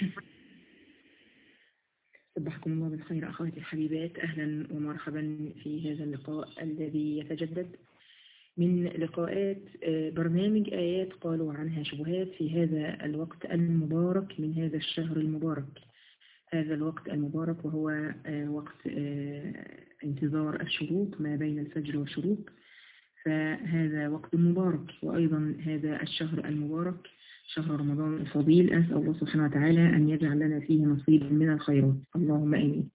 صبحكم الله بالخير أخواتي الحبيبات أهلا ومرحبا في هذا اللقاء الذي يتجدد من لقاءات برنامج آيات قالوا عنها شبهات في هذا الوقت المبارك من هذا الشهر المبارك هذا الوقت المبارك وهو وقت انتظار الشروق ما بين الفجر والشروق فهذا وقت مبارك وأيضا هذا الشهر المبارك شهر رمضان الفضيل أسأل الله سبحانه وتعالى أن يجعل لنا فيه نصيبا من الخيرات اللهم آمين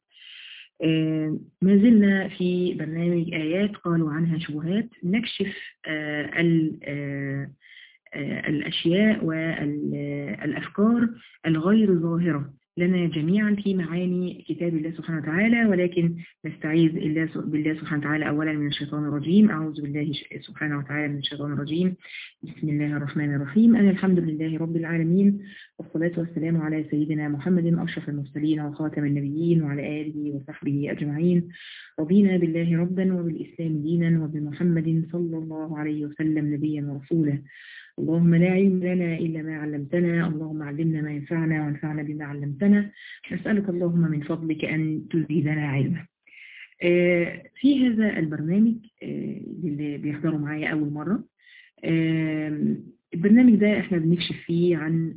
آه ما زلنا في برنامج آيات قالوا عنها شبهات نكشف آه آه الأشياء والأفكار الغير ظاهرة لنا جميعا في معاني كتاب الله سبحانه وتعالى ولكن نستعيذ بالله سبحانه وتعالى أولا من الشيطان الرجيم أعوذ بالله سبحانه وتعالى من الشيطان الرجيم بسم الله الرحمن الرحيم أنا الحمد لله رب العالمين والصلاة والسلام على سيدنا محمد أشرف المرسلين وخاتم النبيين وعلى آله وصحبه أجمعين رضينا بالله ربا وبالإسلام دينا وبمحمد صلى الله عليه وسلم نبيا ورسولا اللهم لا علم لنا إلا ما علمتنا اللهم علمنا ما ينفعنا وانفعنا بما علمتنا نسألك اللهم من فضلك أن تزيدنا علما في هذا البرنامج اللي بيحضروا معايا أول مرة البرنامج ده احنا بنكشف فيه عن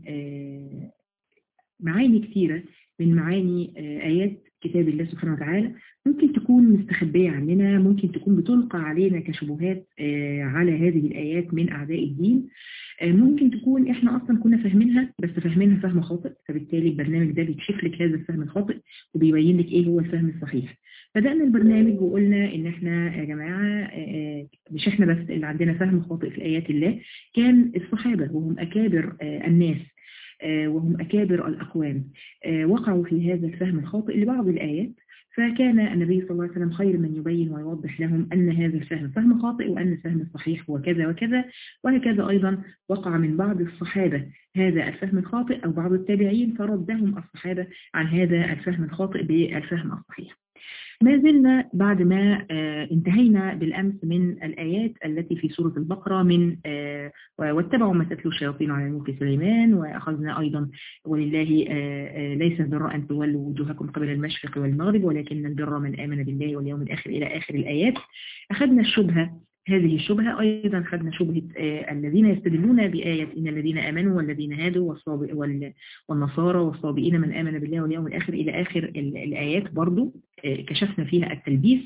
معاني كثيرة من معاني آيات كتاب الله سبحانه وتعالى ممكن تكون مستخبية عننا ممكن تكون بتلقى علينا كشبهات على هذه الآيات من أعداء الدين ممكن تكون احنا أصلا كنا فاهمينها بس فاهمينها فهم خاطئ فبالتالي البرنامج ده بيكشف لك هذا الفهم الخاطئ وبيبين لك ايه هو الفهم الصحيح بدأنا البرنامج وقلنا ان احنا يا جماعة مش احنا بس اللي عندنا فهم خاطئ في آيات الله كان الصحابة وهم أكابر الناس وهم أكابر الأقوام وقعوا في هذا الفهم الخاطئ لبعض الآيات فكان النبي صلى الله عليه وسلم خير من يبين ويوضح لهم أن هذا الفهم فهم خاطئ وأن الفهم الصحيح هو كذا وكذا وهكذا أيضا وقع من بعض الصحابة هذا الفهم الخاطئ أو بعض التابعين فردهم الصحابة عن هذا الفهم الخاطئ بالفهم الصحيح ما زلنا بعد ما انتهينا بالأمس من الآيات التي في سورة البقرة من واتبعوا ما تتلو الشياطين على ملك سليمان وأخذنا أيضا ولله ليس البر أن تولوا وجوهكم قبل المشرق والمغرب ولكن البر من آمن بالله واليوم الآخر إلى آخر الآيات أخذنا الشبهة هذه الشبهة أيضا خدنا شبهة الذين يستدلون بآية إن الذين آمنوا والذين هادوا والنصارى والصابئين من آمن بالله واليوم الآخر إلى آخر الآيات برضو كشفنا فيها التلبيس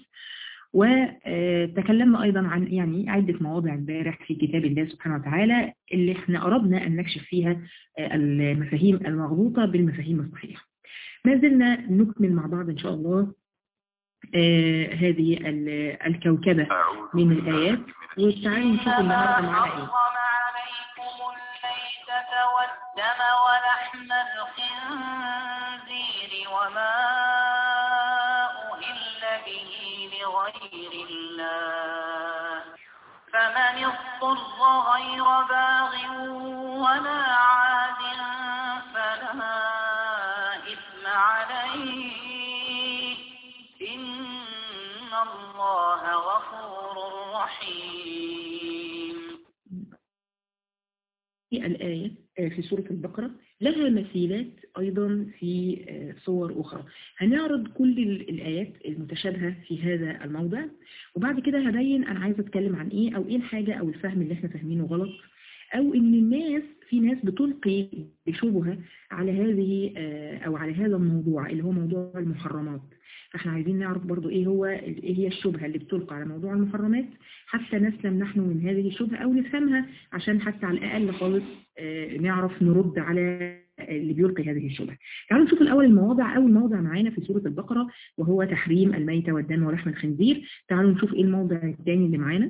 وتكلمنا أيضا عن يعني عدة مواضع امبارح في كتاب الله سبحانه وتعالى اللي احنا أردنا أن نكشف فيها المفاهيم المغلوطة بالمفاهيم الصحيحة ما زلنا نكمل مع بعض إن شاء الله آه هذه الكوكبة من الآيات وتعالوا نشوف النهاردة معنا إيه والدم ولحم الخنزير وما أهل به لغير الله فمن اضطر غير باغ ولا عاد فلا إثم عليه إن الله غفور رحيم الآية في سورة البقرة لها مثيلات أيضا في صور أخرى هنعرض كل الآيات المتشابهة في هذا الموضع وبعد كده هبين أنا عايزة أتكلم عن إيه أو إيه الحاجة أو الفهم اللي إحنا فاهمينه غلط أو إن الناس في ناس بتلقي بشبهة على هذه أو على هذا الموضوع اللي هو موضوع المحرمات فاحنا عايزين نعرف برضو ايه هو ايه هي الشبهة اللي بتلقى على موضوع المحرمات حتى نسلم نحن من هذه الشبهة او نفهمها عشان حتى على الاقل خالص اه نعرف نرد على اللي بيلقي هذه الشبهة تعالوا نشوف الاول المواضع اول موضع معانا في سورة البقرة وهو تحريم الميتة والدم ولحم الخنزير تعالوا نشوف ايه الموضع الثاني اللي معانا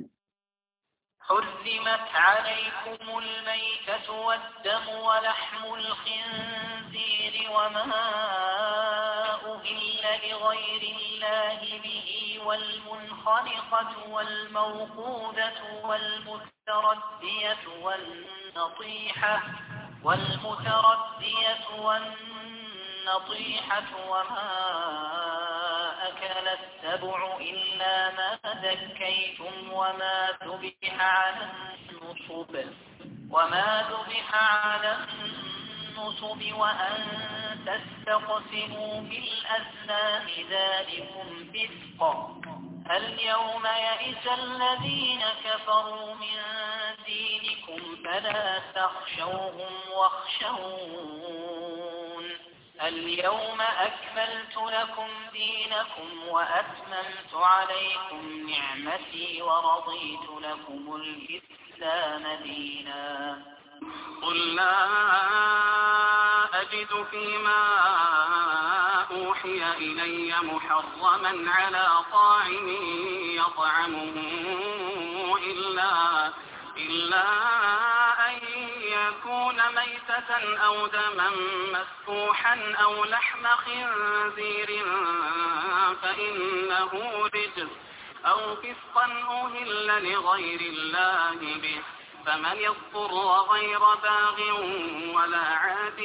حرمت عليكم الميتة والدم ولحم الخنزير وما أهل لغير الله به والمنخنقة والموقودة والمتردية والنطيحة والمتردية والنطيحة وما أكل السبع إلا ما ذكيتم وما ذبح على النصب وما ذبح على النصب النصب وأن تستقسموا بالأزلام ذلكم فسق اليوم يئس الذين كفروا من دينكم فلا تخشوهم واخشون اليوم أكملت لكم دينكم وأتممت عليكم نعمتي ورضيت لكم الإسلام دينا قل لا أجد فيما أوحي إلي محرما على طاعم يطعمه إلا, إلا أن يكون ميتة أو دما مسفوحا أو لحم خنزير فإنه رجس أو فسقا أهل لغير الله به فمن يضطر غير باغ ولا عاد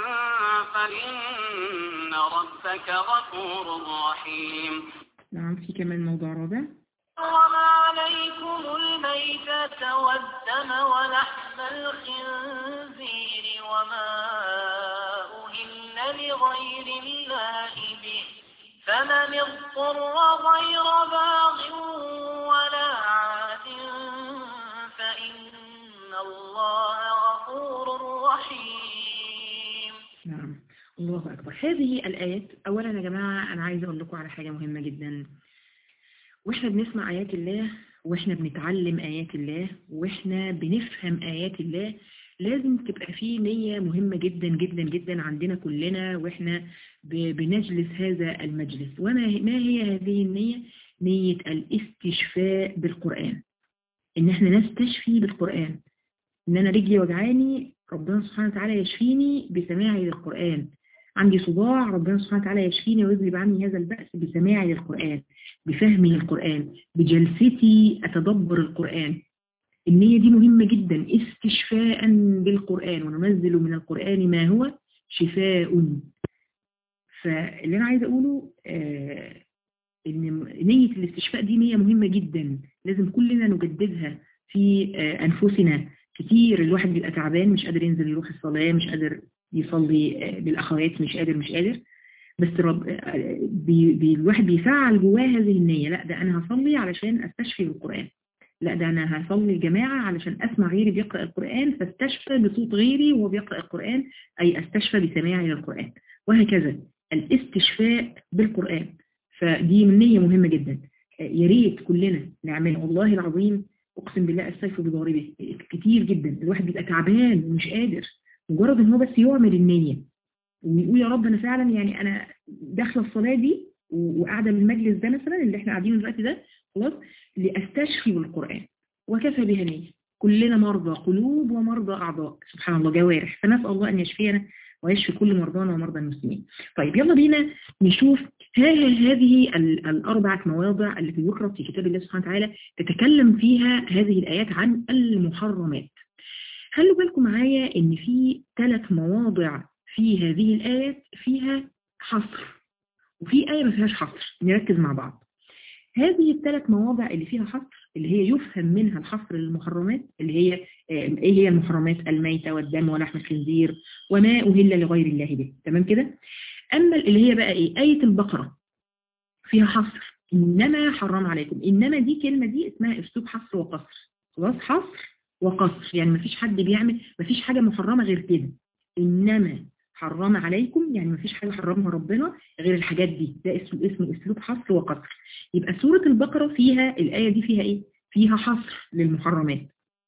فإن ربك غفور رحيم نعم في كمان موضوع رابع وما عليكم الميتة والدم ولحم الخنزير وما أهل لغير الله به فمن اضطر غير باغ ولا عاد فإن الله غفور رحيم نعم الله أكبر هذه الآيات أولا يا جماعة أنا عايزة أقول لكم على حاجة مهمة جدا وإحنا بنسمع آيات الله وإحنا بنتعلم آيات الله وإحنا بنفهم آيات الله لازم تبقى فيه نية مهمة جدا جدا جدا عندنا كلنا وإحنا ب- بنجلس هذا المجلس وما ما هي هذه النية؟ نية الاستشفاء بالقرآن إن إحنا نستشفي بالقرآن إن أنا رجلي وجعاني ربنا سبحانه وتعالى يشفيني بسماعي للقرآن عندي صداع ربنا سبحانه وتعالى يشفيني ويذهب عني هذا البأس بسماعي للقرآن بفهمي للقرآن بجلستي أتدبر القرآن النية دي مهمة جدا استشفاء بالقرآن وننزل من القرآن ما هو شفاء فاللي أنا عايزة أقوله آه إن نية الاستشفاء دي نية مهمة جدا لازم كلنا نجددها في آه أنفسنا كتير الواحد بيبقى تعبان مش قادر ينزل يروح الصلاة مش قادر يصلي آه بالأخوات مش قادر مش قادر بس رب بي بي الواحد بيفعل جواه هذه النية لا ده أنا هصلي علشان أستشفي بالقرآن لا ده أنا هصلي الجماعة علشان أسمع غيري بيقرأ القرآن فاستشفى بصوت غيري وهو بيقرأ القرآن أي أستشفى بسماعي للقرآن وهكذا الاستشفاء بالقرآن فدي نية مهمة جدا يا ريت كلنا نعملها والله العظيم أقسم بالله السيف بضاربه كتير جدا الواحد بيبقى تعبان ومش قادر مجرد ان هو بس يعمل النية ويقول يا رب انا فعلا يعني انا داخله الصلاه دي وقاعده بالمجلس ده مثلا اللي احنا قاعدين دلوقتي ده خلاص لاستشفي بالقران وكفى بها نيه كلنا مرضى قلوب ومرضى اعضاء سبحان الله جوارح فنسال الله ان يشفينا ويشفي كل مرضانا ومرضى المسلمين طيب يلا بينا نشوف ها هذه الأربعة مواضع التي ذكرت في كتاب الله سبحانه وتعالى تتكلم فيها هذه الآيات عن المحرمات خلوا بالكم معايا ان في ثلاث مواضع في هذه الآيات فيها حصر وفي آية ما فيهاش حصر نركز مع بعض هذه الثلاث مواضع اللي فيها حصر اللي هي يفهم منها الحصر للمحرمات اللي هي ايه هي المحرمات الميتة والدم ولحم الخنزير وما أهل لغير الله به تمام كده أما اللي هي بقى ايه آية البقرة فيها حصر إنما حرم عليكم إنما دي كلمة دي اسمها أسلوب حصر وقصر خلاص حصر وقصر يعني مفيش حد بيعمل مفيش حاجة محرمة غير كده إنما حرم عليكم يعني مفيش حاجة حرمها ربنا غير الحاجات دي ده اسمه اسمه اسلوب حصر وقصر يبقى سورة البقرة فيها الآية دي فيها ايه فيها حصر للمحرمات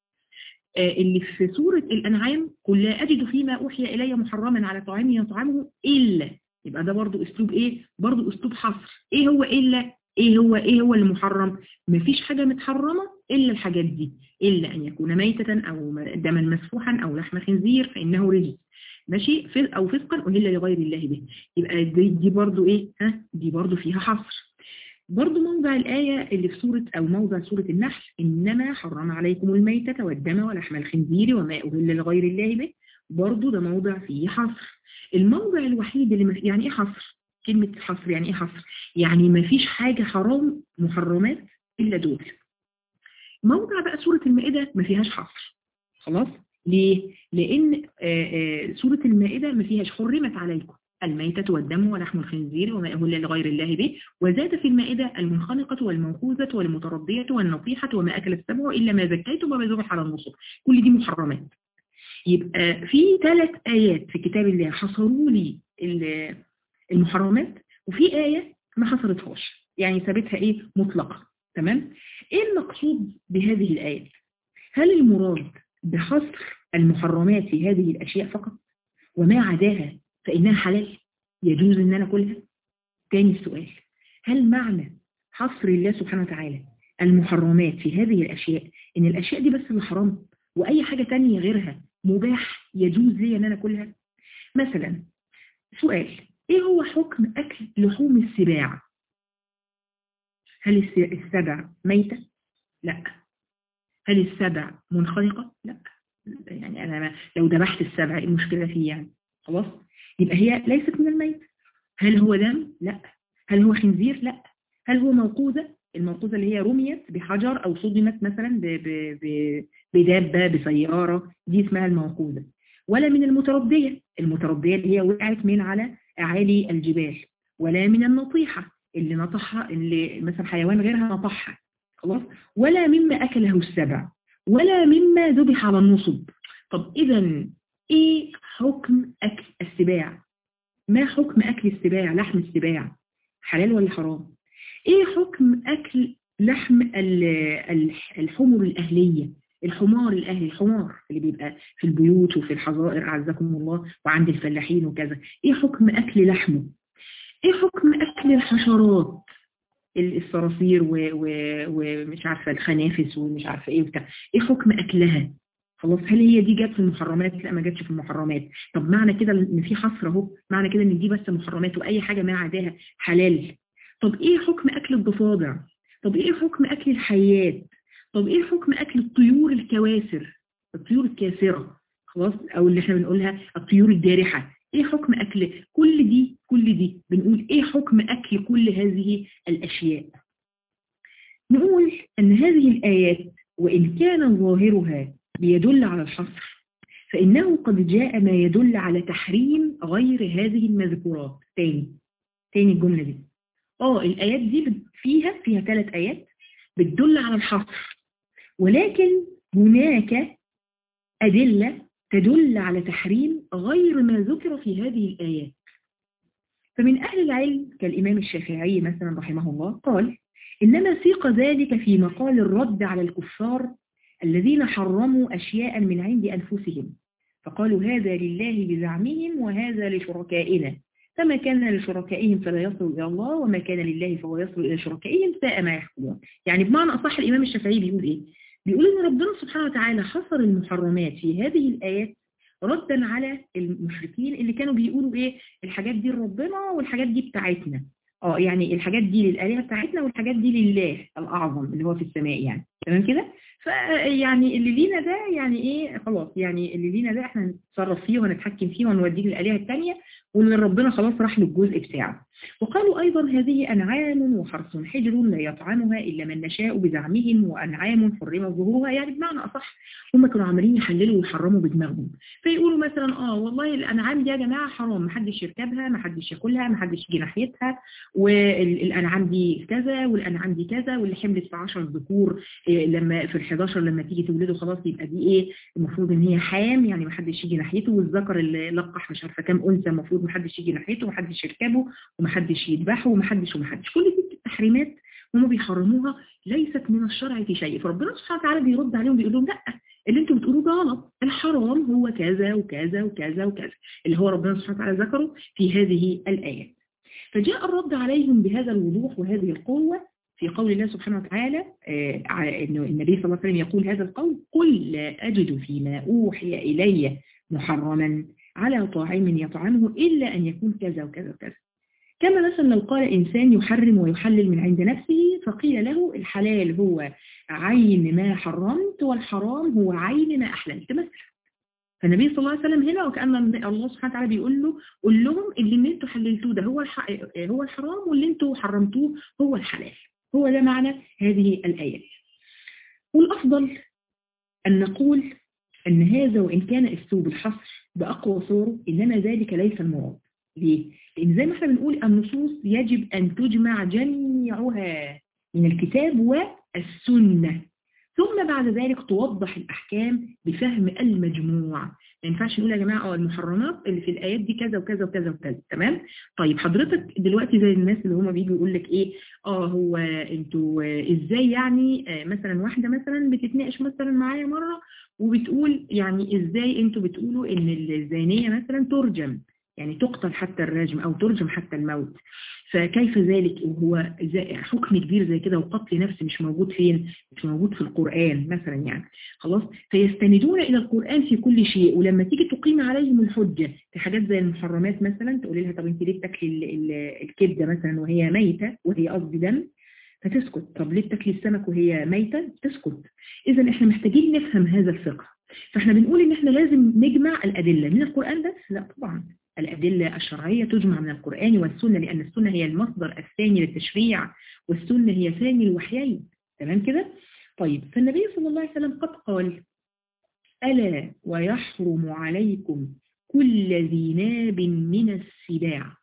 آه اللي في سورة الأنعام قل لا أجد فيما أوحي إلي محرما على طعام يطعمه إلا يبقى ده برضو اسلوب ايه برضو اسلوب حصر ايه هو إلا ايه هو ايه هو المحرم مفيش حاجة متحرمة إلا الحاجات دي إلا أن يكون ميتة أو دما مسفوحا أو لحم خنزير فإنه رجس ماشي أو فسقا أهل لغير الله به يبقى دي, دي برضو إيه ها دي برضو فيها حصر برضو موضع الآية اللي في سورة أو موضع سورة النحل إنما حرم عليكم الميتة والدم ولحم الخنزير وما أهل لغير الله به برضو ده موضع فيه حصر الموضع الوحيد اللي يعني إيه حصر كلمة حصر يعني إيه حصر يعني ما فيش حاجة حرام محرمات إلا دول موضع بقى سورة المائدة ما فيهاش حصر خلاص ليه؟ لأن سورة المائدة ما فيهاش حرمت عليكم الميتة والدم ولحم الخنزير وما أهل لغير الله به وزاد في المائدة المنخنقة والموقوذة والمتردية والنطيحة وما أكل السبع إلا ما زكيتم وما ذبح على النصب كل دي محرمات يبقى في ثلاث آيات في كتاب الله حصروا لي المحرمات وفي آية ما حصرتهاش يعني سابتها إيه مطلقة تمام إيه المقصود بهذه الآيات هل المراد بحصر المحرمات في هذه الأشياء فقط وما عداها فإنها حلال يجوز أن أنا أكلها تاني السؤال هل معنى حصر الله سبحانه وتعالى المحرمات في هذه الأشياء إن الأشياء دي بس اللي حرام وأي حاجة تانية غيرها مباح يجوز لي أن أنا أكلها مثلا سؤال إيه هو حكم أكل لحوم السباع هل السبع ميتة؟ لا هل السبع منخنقة؟ لا يعني أنا لو ذبحت السبع إيه المشكلة فيه يعني خلاص يبقى هي ليست من الميت هل هو دم؟ لا هل هو خنزير؟ لا هل هو موقوذة؟ الموقوذة اللي هي رميت بحجر أو صدمت مثلا بدابة بسيارة دي اسمها الموقوذة ولا من المتردية المتردية اللي هي وقعت من على أعالي الجبال ولا من النطيحة اللي نطحها اللي مثلا حيوان غيرها نطحها خلاص ولا مما أكله السبع ولا مما ذبح على النصب طب إذا إيه حكم أكل السباع ما حكم أكل السباع لحم السباع حلال ولا حرام إيه حكم أكل لحم الحمر الأهلية الحمار الأهلي الحمار اللي بيبقى في البيوت وفي الحظائر أعزكم الله وعند الفلاحين وكذا إيه حكم أكل لحمه إيه حكم أكل الحشرات الصراصير ومش عارفة الخنافس ومش عارفة إيه وبتاع إيه حكم أكلها خلاص هل هي دي جت في المحرمات لا ما جاتش في المحرمات طب معنى كده ان في حصر اهو معنى كده ان دي بس محرمات واي حاجة ما عداها حلال طب ايه حكم اكل الضفادع طب ايه حكم اكل الحيات طب ايه حكم اكل الطيور الكواسر الطيور الكاسرة خلاص او اللي احنا بنقولها الطيور الجارحة ايه حكم اكل كل دي كل دي بنقول ايه حكم اكل كل هذه الاشياء نقول ان هذه الايات وان كان ظاهرها بيدل على الحصر فإنه قد جاء ما يدل على تحريم غير هذه المذكورات تاني تاني الجملة دي اه الآيات دي فيها فيها ثلاث آيات بتدل على الحصر ولكن هناك أدلة تدل على تحريم غير ما ذكر في هذه الآيات فمن أهل العلم كالإمام الشافعي مثلا رحمه الله قال إنما سيق ذلك في مقال الرد على الكفار الذين حرموا أشياء من عند أنفسهم فقالوا هذا لله بزعمهم وهذا لشركائنا فما كان لشركائهم فلا يصل إلى الله وما كان لله فهو يصل إلى شركائهم ساء ما يحكمون يعني بمعنى أصح الإمام الشافعي بيقول إيه؟ بيقول إن ربنا سبحانه وتعالى حصر المحرمات في هذه الآيات ردا على المشركين اللي كانوا بيقولوا إيه الحاجات دي ربنا والحاجات دي بتاعتنا اه يعني الحاجات دي للآلهة بتاعتنا والحاجات دي لله الأعظم اللي هو في السماء يعني تمام كده فيعني اللي لينا ده يعني ايه خلاص يعني اللي لينا ده احنا نتصرف فيه ونتحكم فيه ونوديه للآلهة الثانية واللي ربنا خلاص راح للجزء بتاعه وقالوا أيضا هذه أنعام وحرث حجر لا يطعمها إلا من نشاء بزعمهم وأنعام حرم ظهورها يعني بمعنى أصح هم كانوا عمالين يحللوا ويحرموا بدماغهم فيقولوا مثلا آه والله الأنعام دي يا جماعة حرام محدش يركبها محدش ياكلها محدش يجي ناحيتها والأنعام دي كذا والأنعام دي كذا واللي حملت في 10 ذكور لما في ال 11 لما تيجي تولده خلاص يبقى دي إيه المفروض إن هي حام يعني محدش يجي ناحيته والذكر اللي لقح مش عارفة كام أنثى المفروض محدش يجي ناحيته ومحدش يركبه ومحدش يذبحه ومحدش ومحدش كل دي التحريمات هم بيحرموها ليست من الشرع في شيء فربنا سبحانه وتعالى بيرد عليهم بيقول لهم لا اللي انتوا بتقولوه ده غلط الحرام هو كذا وكذا وكذا وكذا اللي هو ربنا سبحانه وتعالى ذكره في هذه الآيات فجاء الرد عليهم بهذا الوضوح وهذه القوة في قول الله سبحانه وتعالى انه النبي صلى الله عليه وسلم يقول هذا القول قل لا أجد فيما أوحي إلي محرما على طاعم يطعمه إلا أن يكون كذا وكذا وكذا كما مثلا لو قال إنسان يحرم ويحلل من عند نفسه فقيل له الحلال هو عين ما حرمت والحرام هو عين ما أحللت مثلا فالنبي صلى الله عليه وسلم هنا وكأن الله سبحانه وتعالى بيقول له قول لهم اللي انتوا حللتوه ده هو هو الحرام واللي انتوا حرمتوه هو الحلال هو ده معنى هذه الآيات والأفضل أن نقول أن هذا وإن كان أسلوب الحصر بأقوى صوره إنما ذلك ليس المراد ليه؟ لأن زي ما احنا بنقول النصوص يجب أن تجمع جميعها من الكتاب والسنة ثم بعد ذلك توضح الأحكام بفهم المجموع ما ينفعش نقول يا جماعة اه المحرمات اللي في الآيات دي كذا وكذا وكذا وكذا تمام طيب حضرتك دلوقتي زي الناس اللي هما بيجوا يقول لك ايه اه هو انتوا آه، ازاي يعني آه مثلا واحدة مثلا بتتناقش مثلا معايا مرة وبتقول يعني ازاي انتوا بتقولوا ان الزانية مثلا ترجم يعني تقتل حتى الرجم او ترجم حتى الموت فكيف ذلك وهو زي- حكم كبير زي كده وقتل نفس مش موجود فين مش موجود في القرآن مثلا يعني خلاص فيستندون إلى القرآن في كل شيء ولما تيجي تقيم عليهم الحجة في حاجات زي المحرمات مثلا تقولي لها طب انت ليه بتاكلي ال- ال- الكبدة مثلا وهي ميتة وهي قصدي دم فتسكت طب ليه بتاكلي السمك وهي ميتة تسكت إذا احنا محتاجين نفهم هذا الفقه فاحنا بنقول ان احنا لازم نجمع الأدلة من القرآن بس لا طبعا الأدلة الشرعية تجمع من القرآن والسنة لأن السنة هي المصدر الثاني للتشريع والسنة هي ثاني الوحيين تمام كده؟ طيب فالنبي صلى الله عليه وسلم قد قال ألا ويحرم عليكم كل ذي ناب من السباع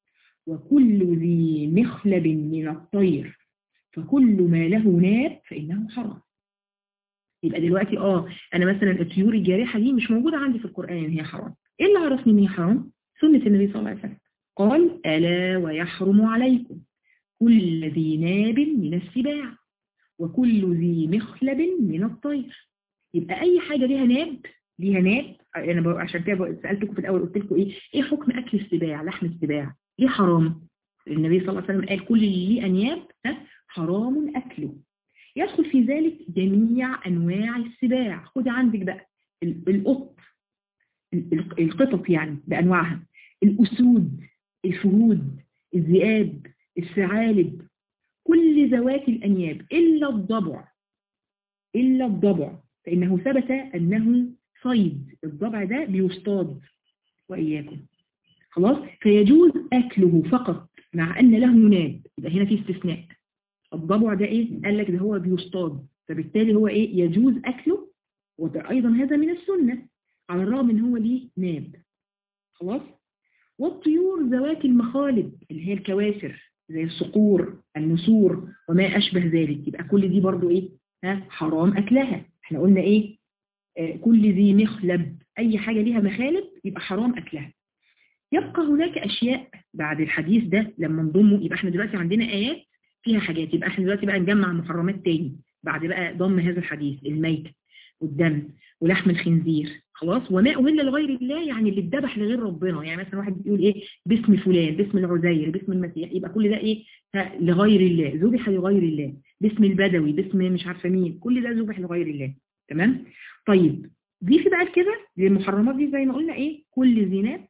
وكل ذي مخلب من الطير فكل ما له ناب فإنه حرام يبقى دلوقتي اه انا مثلا الطيور الجارحه دي مش موجوده عندي في القران هي حرام ايه اللي عرفني ان هي حرام سنه النبي صلى الله عليه وسلم قال الا ويحرم عليكم كل ذي ناب من السباع وكل ذي مخلب من الطير يبقى اي حاجه ليها ناب ليها ناب انا بقى- عشان كده سالتكم في الاول قلت لكم ايه ايه حكم اكل السباع لحم السباع ليه حرام النبي صلى الله عليه وسلم قال كل اللي ليه انياب ها، حرام اكله يدخل في ذلك جميع أنواع السباع خد عندك بقى ال- القط ال- ال- القطط يعني بأنواعها الأسود الفهود الذئاب الثعالب كل ذوات الأنياب إلا الضبع إلا الضبع فإنه ثبت أنه صيد الضبع ده بيصطاد وإياكم خلاص فيجوز أكله فقط مع أن له ناب يبقى هنا في استثناء الضبع ده ايه قال لك ده هو بيصطاد فبالتالي هو ايه يجوز اكله وده ايضا هذا من السنة على الرغم ان هو ليه ناب خلاص والطيور ذوات المخالب اللي هي الكواسر زي الصقور النسور وما اشبه ذلك يبقى كل دي برضو ايه ها حرام اكلها احنا قلنا ايه آه كل ذي مخلب اي حاجة ليها مخالب يبقى حرام اكلها يبقى هناك اشياء بعد الحديث ده لما نضمه يبقى احنا دلوقتي عندنا ايات فيها حاجات يبقى احنا دلوقتي بقى نجمع محرمات تاني بعد بقى ضم هذا الحديث الميت والدم ولحم الخنزير خلاص وما أهل لغير الله يعني اللي اتذبح لغير ربنا يعني مثلا واحد بيقول ايه باسم فلان باسم العزير باسم المسيح يبقى كل ده ايه ها، لغير الله ذبح لغير الله باسم البدوي باسم مش عارفه مين كل ده ذبح لغير الله تمام طيب دي في بعد كده المحرمات دي زي ما قلنا ايه كل زينات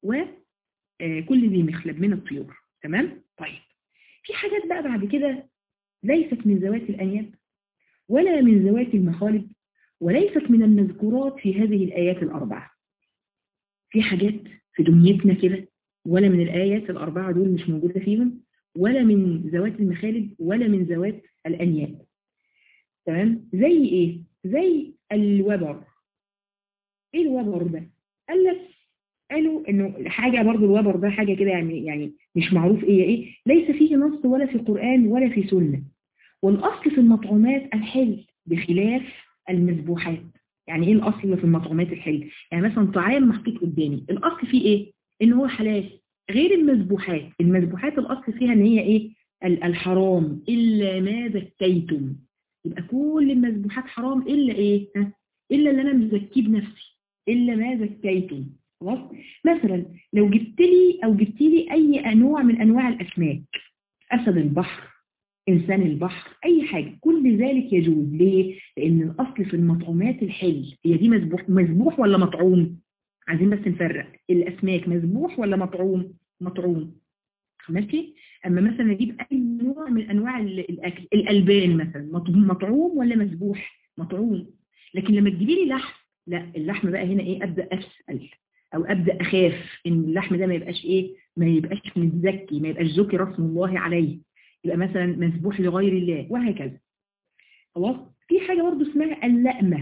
وكل ذي مخلب من الطيور تمام طيب في حاجات بقى بعد كده ليست من ذوات الأنياب ولا من ذوات المخالب وليست من المذكورات في هذه الآيات الأربعة في حاجات في دنيتنا كده ولا من الآيات الأربعة دول مش موجودة فيهم ولا من ذوات المخالب ولا من ذوات الأنياب تمام زي إيه؟ زي الوبر إيه الوبر ده؟ قال لك قالوا انه حاجة برضو الوبر ده حاجة كده يعني يعني مش معروف ايه ايه ليس فيه نص ولا في قرآن ولا في سنة والاصل في المطعومات الحل بخلاف المذبوحات يعني ايه الاصل في المطعومات الحل يعني مثلا طعام محطوط قدامي الاصل فيه ايه ان هو حلال غير المذبوحات المذبوحات الاصل فيها ان هي ايه ال- الحرام الا ما ذكيتم يبقى كل المذبوحات حرام الا ايه ها؟ الا اللي انا مزكيه بنفسي الا ما ذكيتم خلاص مثلا لو جبت لي او جبت لي اي نوع من انواع الاسماك اسد البحر انسان البحر اي حاجة كل ذلك يجوز ليه لان الاصل في المطعومات الحل هي دي مذبوح مذبوح ولا مطعوم عايزين بس نفرق الاسماك مذبوح ولا مطعوم مطعوم ماشي اما مثلا اجيب اي نوع من انواع ال- الاكل الالبان مثلا مطعوم مطعوم ولا مذبوح مطعوم لكن لما تجيبي لي لحم لا اللحم بقى هنا ايه ابدا اسال او ابدا اخاف ان اللحم ده ما يبقاش ايه ما يبقاش متزكي ما يبقاش ذكر اسم الله عليه يبقى مثلا مذبوح لغير الله وهكذا خلاص في حاجه برضه اسمها اللأمه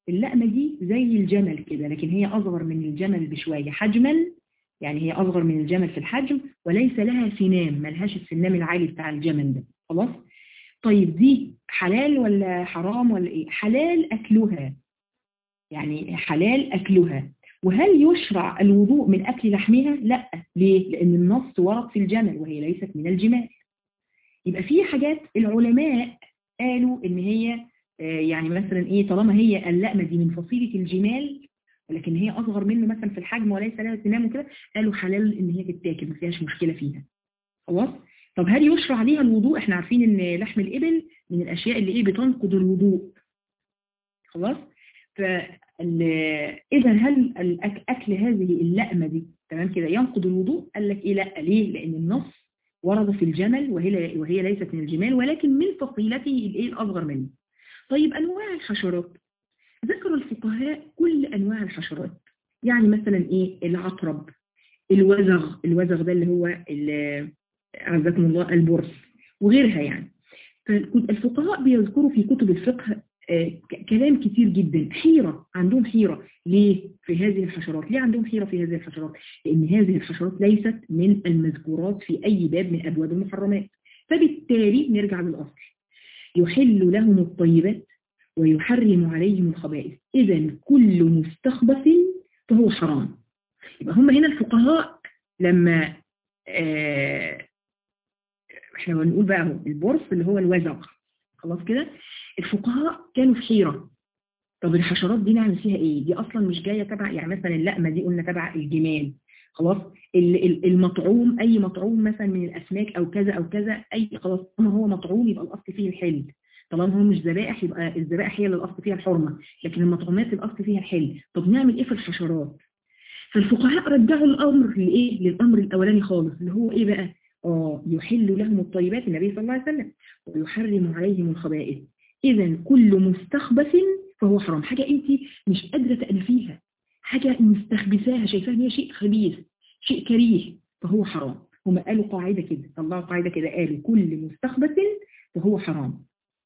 اللقمة دي زي الجمل كده لكن هي أصغر من الجمل بشوية حجما يعني هي أصغر من الجمل في الحجم وليس لها سنام ملهاش السنام العالي بتاع الجمل ده خلاص طيب دي حلال ولا حرام ولا إيه حلال أكلها يعني حلال أكلها وهل يشرع الوضوء من أكل لحمها؟ لا ليه؟ لأن النص ورد في الجمل وهي ليست من الجمال يبقى في حاجات العلماء قالوا إن هي يعني مثلا إيه طالما هي اللقمة دي من فصيلة الجمال ولكن هي أصغر منه مثلا في الحجم وليس لها سنام وكده قالوا حلال إن هي تتاكل ما فيهاش مشكلة فيها خلاص طب هل يشرع ليها الوضوء احنا عارفين ان لحم الإبل من الأشياء اللي ايه بتنقض الوضوء خلاص إذا هل أكل هذه اللقمة دي تمام كده ينقض الوضوء قال لك إيه لا ليه لأن النص ورد في الجمل وهي, وهي ليست من الجمال ولكن من فصيلته الإيه الأصغر منه طيب أنواع الحشرات ذكر الفقهاء كل أنواع الحشرات يعني مثلا إيه العقرب الوزغ الوزغ ده اللي هو عزكم الله البرص وغيرها يعني فالفقهاء بيذكروا في كتب الفقه كلام كتير جدا حيرة عندهم حيرة ليه في هذه الحشرات ليه عندهم حيرة في هذه الحشرات لأن هذه الحشرات ليست من المذكورات في أي باب من أبواب المحرمات فبالتالي نرجع للأصل يحل لهم الطيبات ويحرم عليهم الخبائث إذا كل مستخبث فهو حرام يبقى هم هنا الفقهاء لما آه احنا بنقول بقى هو البرص اللي هو الوزغ خلاص كده الفقهاء كانوا في حيرة طب الحشرات دي نعمل فيها ايه دي اصلا مش جاية تبع يعني مثلا اللقمة دي قلنا تبع الجمال خلاص المطعوم اي مطعوم مثلا من الاسماك او كذا او كذا اي خلاص طالما هو مطعوم يبقى الاصل فيه الحل طالما هو مش ذبائح يبقى الذبائح هي اللي الاصل فيها الحرمة لكن المطعومات الاصل فيها الحل طب نعمل ايه في الحشرات فالفقهاء رجعوا الامر لايه للامر الاولاني خالص اللي هو ايه بقى اه يحل لهم الطيبات النبي صلى الله عليه وسلم ويحرم عليهم الخبائث إذا كل مستخبث فهو حرام حاجة أنت مش قادرة تألفيها حاجة مستخبثاها شايفاها ان هي شيء خبيث شيء كريه فهو حرام هم قالوا قاعدة كده طلعوا قاعدة كده قالوا كل مستخبث فهو حرام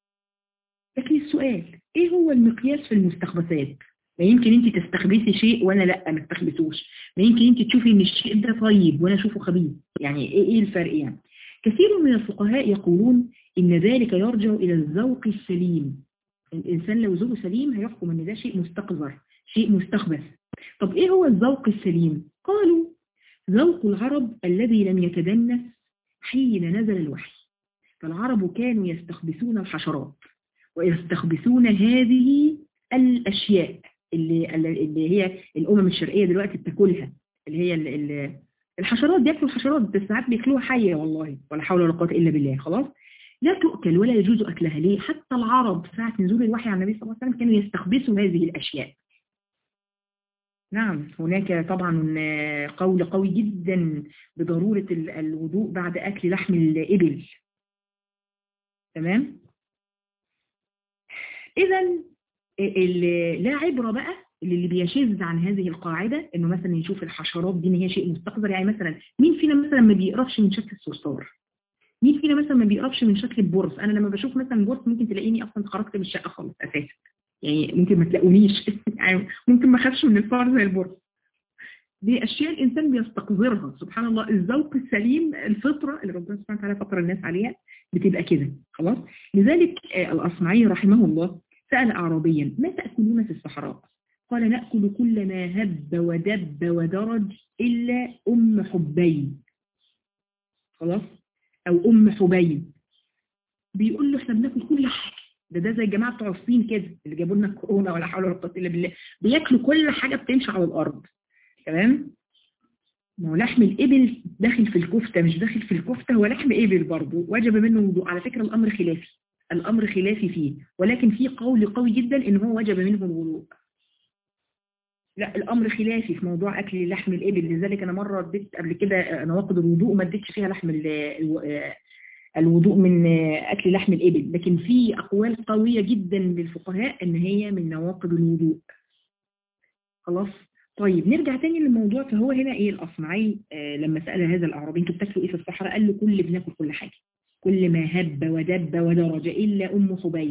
لكن السؤال ايه هو المقياس في المستخبثات ما يمكن انت تستخبثي شيء وانا لا ما استخبثوش ما يمكن انت تشوفي ان الشيء ده طيب وانا اشوفه خبيث يعني ايه ايه الفرق يعني كثير من الفقهاء يقولون ان ذلك يرجع الى الذوق السليم الانسان لو ذوقه سليم هيحكم ان ده شيء مستقذر شيء مستخبث طب ايه هو الذوق السليم قالوا ذوق العرب الذي لم يتدنس حين نزل الوحي فالعرب كانوا يستخبثون الحشرات ويستخبثون هذه الأشياء اللي, اللي هي الأمم الشرقية دلوقتي بتاكلها اللي هي اللي الحشرات بياكلوا الحشرات بس ساعات بياكلوها حية والله ولا حول ولا قوة إلا بالله خلاص لا تؤكل ولا يجوز أكلها ليه حتى العرب ساعة نزول الوحي على النبي صلى الله عليه وسلم كانوا يستخبثوا هذه الأشياء نعم هناك طبعا قول قوي جدا بضرورة الوضوء بعد أكل لحم الإبل تمام إذا لا عبرة بقى اللي بيشذ عن هذه القاعدة انه مثلا يشوف الحشرات دي ان هي شيء مستقذر يعني مثلا مين فينا مثلا ما بيقرفش من شكل الصرصار مين فينا مثلا ما بيقرفش من شكل البرص انا لما بشوف مثلا البرص ممكن تلاقيني اصلا خرجت من الشقة خالص اساسا يعني ممكن ما تلاقونيش يعني ممكن ما اخافش من الفار زي البرص دي اشياء الانسان بيستقذرها سبحان الله الذوق السليم الفطرة اللي ربنا سبحانه وتعالى فطر الناس عليها بتبقى كده خلاص لذلك الاصمعي رحمه الله سأل أعرابيا ما تأكلون في الصحراء قال نأكل كل ما هب ودب ودرج إلا أم حبين خلاص أو أم حبين بيقول له احنا بناكل كل حاجة ده ده زي الجماعة بتوع الصين كده اللي جابوا لنا كورونا ولا حول ولا قوة إلا بالله بياكلوا كل حاجة بتمشي على الأرض تمام ما هو لحم الإبل داخل في الكفتة مش داخل في الكفتة هو لحم إبل برضه وجب منه وضوء على فكرة الأمر خلافي الأمر خلافي فيه ولكن في قول قوي جدا إن هو وجب منه الوضوء لا الأمر خلافي في موضوع أكل لحم الإبل لذلك أنا مرة اديت قبل كده نواقض الوضوء وما اديتش فيها لحم الوضوء من أكل لحم الإبل لكن في أقوال قوية جدا للفقهاء إن هي من نواقض الوضوء خلاص طيب نرجع تاني للموضوع فهو هنا إيه الأصمعي آه لما سأل هذا الأعرابي أنتوا بتاكلوا إيه في الصحراء قال له كل بناكل كل حاجة كل ما هب ودب ودرج إلا أم حبين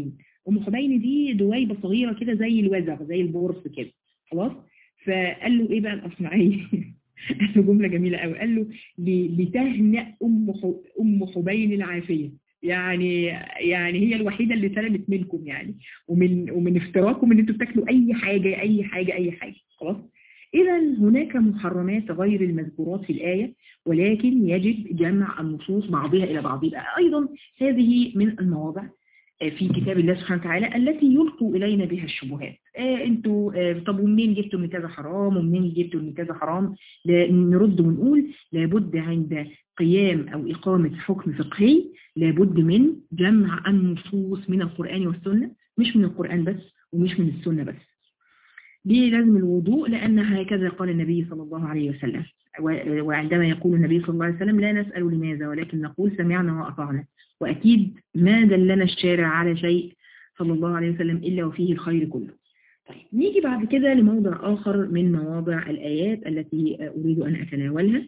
ام حبين دي دويبه صغيره كده زي الوزغ زي البورس كده خلاص فقال له ايه بقى الاصمعي قال له جمله جميله قوي قال له ل- لتهنأ ام ح- ام حبين العافيه يعني يعني هي الوحيده اللي سلمت منكم يعني ومن ومن افتراكم ان انتوا بتاكلوا اي حاجه اي حاجه اي حاجه خلاص اذا هناك محرمات غير المذكورات في الايه ولكن يجب جمع النصوص بعضها الى بعض يبقى ايضا هذه من المواضع في كتاب الله سبحانه وتعالى التي يلقوا إلينا بها الشبهات آه انتوا آه طب ومنين جبتوا ان كذا حرام ومنين جبتوا ان كذا حرام لا- نرد ونقول لابد عند قيام أو إقامة حكم فقهي لابد من جمع النصوص من القرآن والسنة مش من القرآن بس ومش من السنة بس ليه لازم الوضوء لأن هكذا قال النبي صلى الله عليه وسلم و- وعندما يقول النبي صلى الله عليه وسلم لا نسأل لماذا ولكن نقول سمعنا وأطعنا وأكيد ما دلنا الشارع على شيء صلى الله عليه وسلم إلا وفيه الخير كله طيب نيجي بعد كده لموضع آخر من مواضع الآيات التي أريد أن أتناولها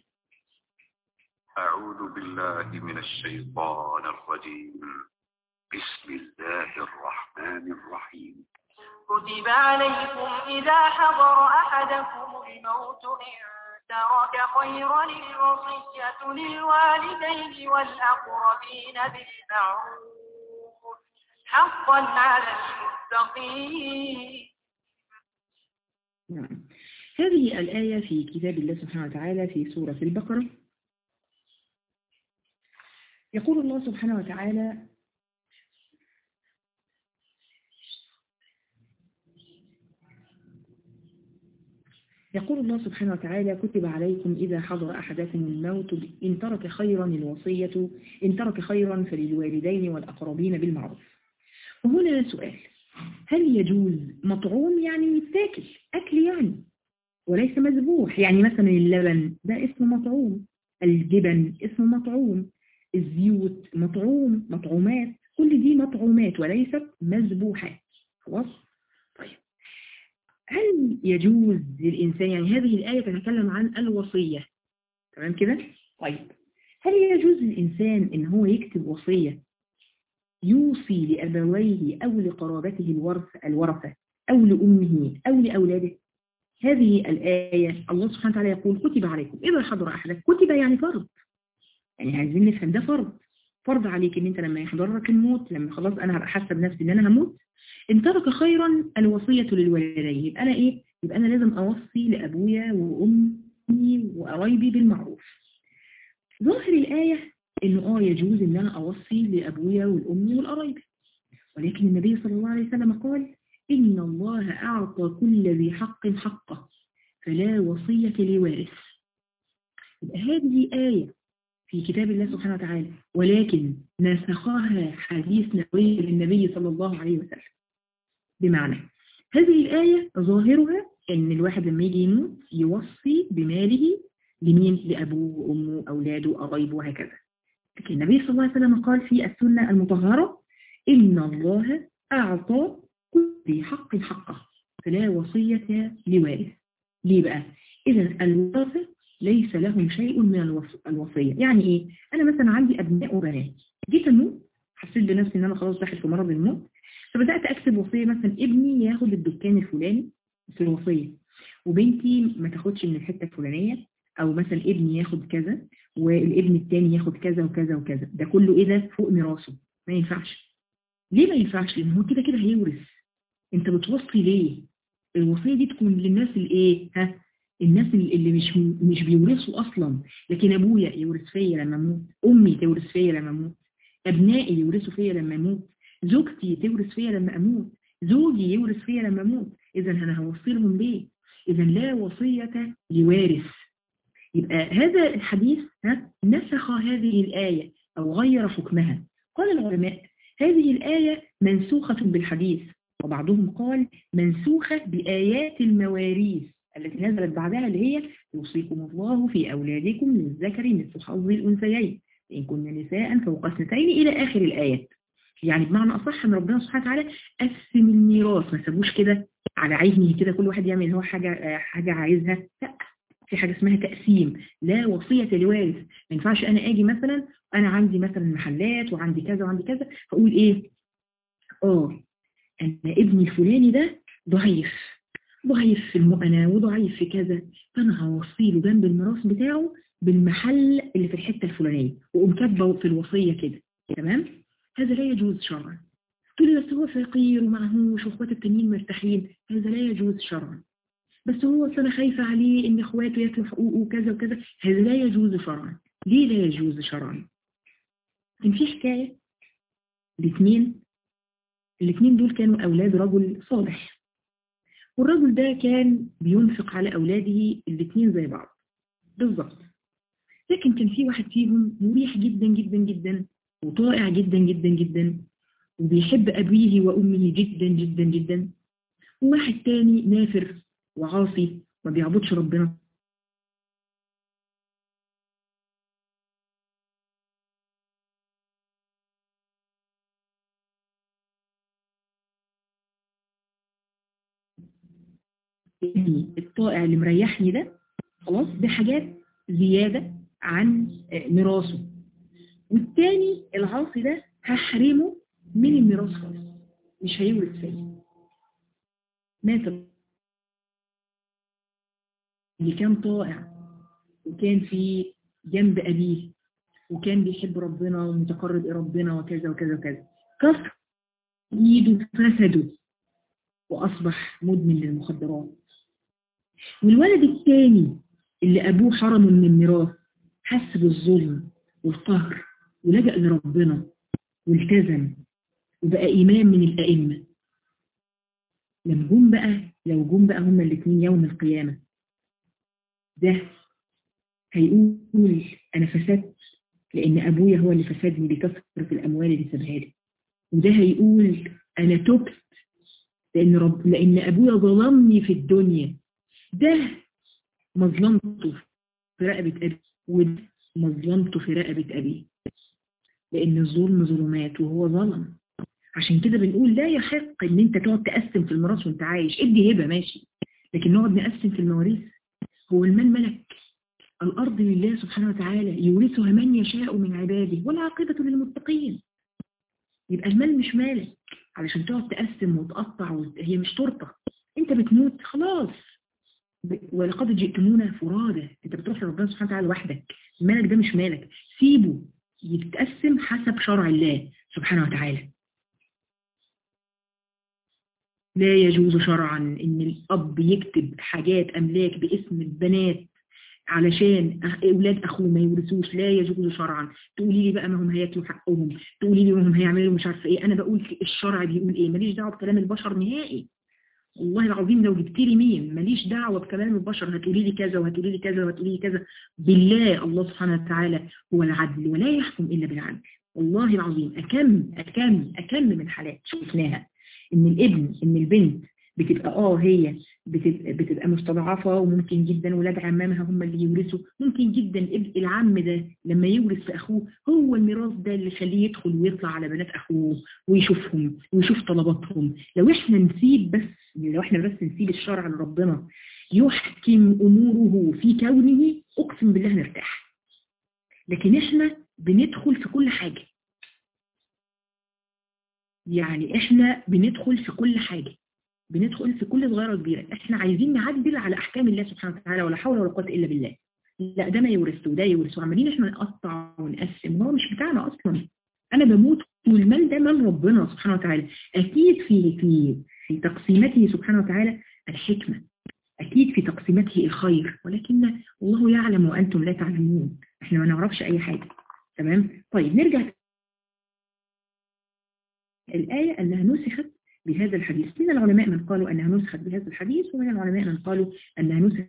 أعوذ بالله من الشيطان الرجيم بسم الله الرحمن الرحيم كتب عليكم إذا حضر أحدكم الموت إن ترك خيرا الوصية للوالدين والأقربين بالمعروف حقا على المتقين نعم هذه الآية في كتاب الله سبحانه وتعالى في سورة البقرة يقول الله سبحانه وتعالى يقول الله سبحانه وتعالى كتب عليكم إذا حضر أحدكم الموت إن ترك خيرا الوصية إن ترك خيرا فللوالدين والأقربين بالمعروف وهنا سؤال هل يجوز مطعوم يعني يتاكل أكل يعني وليس مذبوح يعني مثلا اللبن ده اسمه مطعوم الجبن اسمه مطعوم الزيوت مطعوم مطعومات كل دي مطعومات وليست مذبوحات خلاص طيب هل يجوز للإنسان يعني هذه الآية تتكلم عن الوصية تمام كده طيب هل يجوز للإنسان إن هو يكتب وصية يوصي لأبويه أو لقرابته الورث الورثة أو لأمه أو لأولاده هذه الآية الله سبحانه وتعالى يقول كتب عليكم إذا حضر أحدك كتب يعني فرض يعني عايزين نفهم ده فرض فرض عليك ان انت لما يحضر لك الموت لما خلاص انا هبقى حاسه بنفسي ان انا هموت ان ترك خيرا الوصيه للوالدين يبقى انا ايه يبقى انا لازم اوصي لابويا وامي وقرايبي بالمعروف ظاهر الايه انه اه يجوز ان انا اوصي لابويا والامي والقرايبي ولكن النبي صلى الله عليه وسلم قال ان الله اعطى كل ذي حق حقه فلا وصيه لوارث يبقى هذه ايه في كتاب الله سبحانه وتعالى ولكن نسخها حديث نبوي للنبي صلى الله عليه وسلم بمعنى هذه الآية ظاهرها أن الواحد لما يجي يموت يوصي بماله لمين لأبوه وأمه أولاده قرايبه وهكذا لكن النبي صلى الله عليه وسلم قال في السنة المطهرة إن الله أعطى كل ذي حق حقه فلا وصية لوارث ليه بقى؟ إذا الورثة ليس لهم شيء من الوص- الوصية يعني إيه؟ أنا مثلا عندي أبناء وبنات جيت أموت حسيت بنفسي إن أنا خلاص داخل في مرض الموت فبدأت أكتب وصية مثلا ابني ياخد الدكان الفلاني في الوصية وبنتي ما تاخدش من الحتة الفلانية أو مثلا ابني ياخد كذا والابن التاني ياخد كذا وكذا وكذا ده كله إيه ده فوق ميراثه ما ينفعش ليه ما ينفعش؟ لأن هو كده كده هيورث أنت بتوصي ليه؟ الوصية دي تكون للناس الإيه؟ ها؟ الناس اللي مش مش بيورثوا اصلا لكن ابويا يورث فيا لما اموت امي تورث فيا لما اموت ابنائي يورثوا فيا لما اموت زوجتي تورث فيا لما اموت زوجي يورث فيا لما اموت اذا انا هوصي لهم ليه اذا لا وصيه لوارث يبقى هذا الحديث ها نسخ هذه الايه او غير حكمها قال العلماء هذه الايه منسوخه بالحديث وبعضهم قال منسوخه بايات المواريث التي نزلت بعدها اللي هي يوصيكم الله في أولادكم للذكر مثل حظ الأنثيين إن كن نساء فوق اثنتين إلى آخر الآيات يعني بمعنى أصح أن ربنا سبحانه وتعالى قسم الميراث ما سابوش كده على عينه كده كل واحد يعمل هو حاجة حاجة عايزها لا في حاجة اسمها تقسيم لا وصية لوارث ما ينفعش أنا أجي مثلا أنا عندي مثلا محلات وعندي كذا وعندي كذا فأقول إيه آه أن ابني الفلاني ده ضعيف ضعيف في المؤنة وضعيف في كذا فأنا هوصيله جنب الميراث بتاعه بالمحل اللي في الحتة الفلانية وأقوم كاتبه في الوصية كده تمام هذا لا يجوز شرعا تقول لي بس هو فقير ومعهوش واخواته التانيين مرتاحين هذا لا يجوز شرعا بس هو أصل انا خايفة عليه ان اخواته ياكلوا حقوقه وكذا وكذا هذا لا يجوز شرعا ليه لا يجوز شرعا كان في حكاية الاثنين الاثنين دول كانوا اولاد رجل صالح والرجل ده كان بينفق على اولاده الاثنين زي بعض بالظبط لكن كان في واحد فيهم مريح جدا جدا جدا وطائع جدا جدا جدا وبيحب أبيه وأمه جدا جدا جدا وواحد تاني نافر وعاصي ما بيعبدش ربنا الطائع اللي مريحني ده خلاص بحاجات زيادة عن ميراثه والتاني العاصي ده هحرمه من الميراث خالص مش هيورث فيا مات اللي كان طائع وكان في جنب أبيه وكان بيحب ربنا ومتقرب إلى ربنا وكذا وكذا وكذا كسر إيده فسده وأصبح مدمن للمخدرات والولد الثاني اللي أبوه حرمه من الميراث حس بالظلم والقهر ولجأ لربنا والتزم وبقى إمام من الأئمة لما جم بقى لو جم بقى هما الاثنين يوم القيامة ده هيقول أنا فسدت لأن أبويا هو اللي فسدني بكثرة الأموال اللي سابها لي وده هيقول أنا تبت لأن, رب لأن أبويا ظلمني في الدنيا ده مظلمته في رقبة أبي وده مظلمته في رقبة أبيه لأن الظلم ظلمات وهو ظلم عشان كده بنقول لا يحق ان انت تقعد تقسم في الميراث وانت عايش ادي هبه ماشي لكن نقعد نقسم في المواريث هو المال ملك الارض لله سبحانه وتعالى يورثها من يشاء من عباده والعاقبه للمتقين يبقى المال مش مالك علشان تقعد تقسم وتقطع وت... هي مش تورته انت بتموت خلاص ب... ولقد جئتمونا فرادى انت بتروح لربنا سبحانه وتعالى لوحدك مالك ده مش مالك سيبه يتقسم حسب شرع الله سبحانه وتعالى لا يجوز شرعا ان الاب يكتب حاجات املاك باسم البنات علشان اولاد اخوه ما يورثوش لا يجوز شرعا تقولي لي بقى ما هم هياكلوا حقهم تقولي لي ما هم هيعملوا مش عارفه ايه انا بقول الشرع بيقول ايه ماليش دعوه بكلام البشر نهائي والله العظيم لو جبت لي مين ماليش دعوه بكلام البشر هتقولي لي كذا وهتقولي لي كذا وهتقولي لي كذا بالله الله سبحانه وتعالى هو العدل ولا يحكم الا بالعدل والله العظيم اكم اكم اكم من حالات شفناها ان الابن ان البنت بتبقى اه هي بتبقى, بتبقى مستضعفة وممكن جدا ولاد عمامها هم اللي يورثوا ممكن جدا العم ده لما يورث في اخوه هو الميراث ده اللي يخليه يدخل ويطلع على بنات اخوه ويشوفهم ويشوف طلباتهم لو احنا نسيب بس لو احنا بس نسيب الشرع لربنا يحكم اموره في كونه اقسم بالله نرتاح لكن احنا بندخل في كل حاجة يعني احنا بندخل في كل حاجة بندخل في كل صغيرة كبيرة احنا عايزين نعدل على احكام الله سبحانه وتعالى ولا حول ولا قوة الا بالله لا ده ما يورثه وده يورثه عمالين احنا نقطع ونقسم هو مش بتاعنا اصلا انا بموت والمال ده مال ربنا سبحانه وتعالى اكيد في في في تقسيمته سبحانه وتعالى الحكمة اكيد في تقسيمته الخير ولكن الله يعلم وانتم لا تعلمون احنا ما نعرفش اي حاجة تمام طيب نرجع الآية أنها نسخت بهذا الحديث من العلماء من قالوا أنها نسخت بهذا الحديث ومن العلماء من قالوا أنها نسخت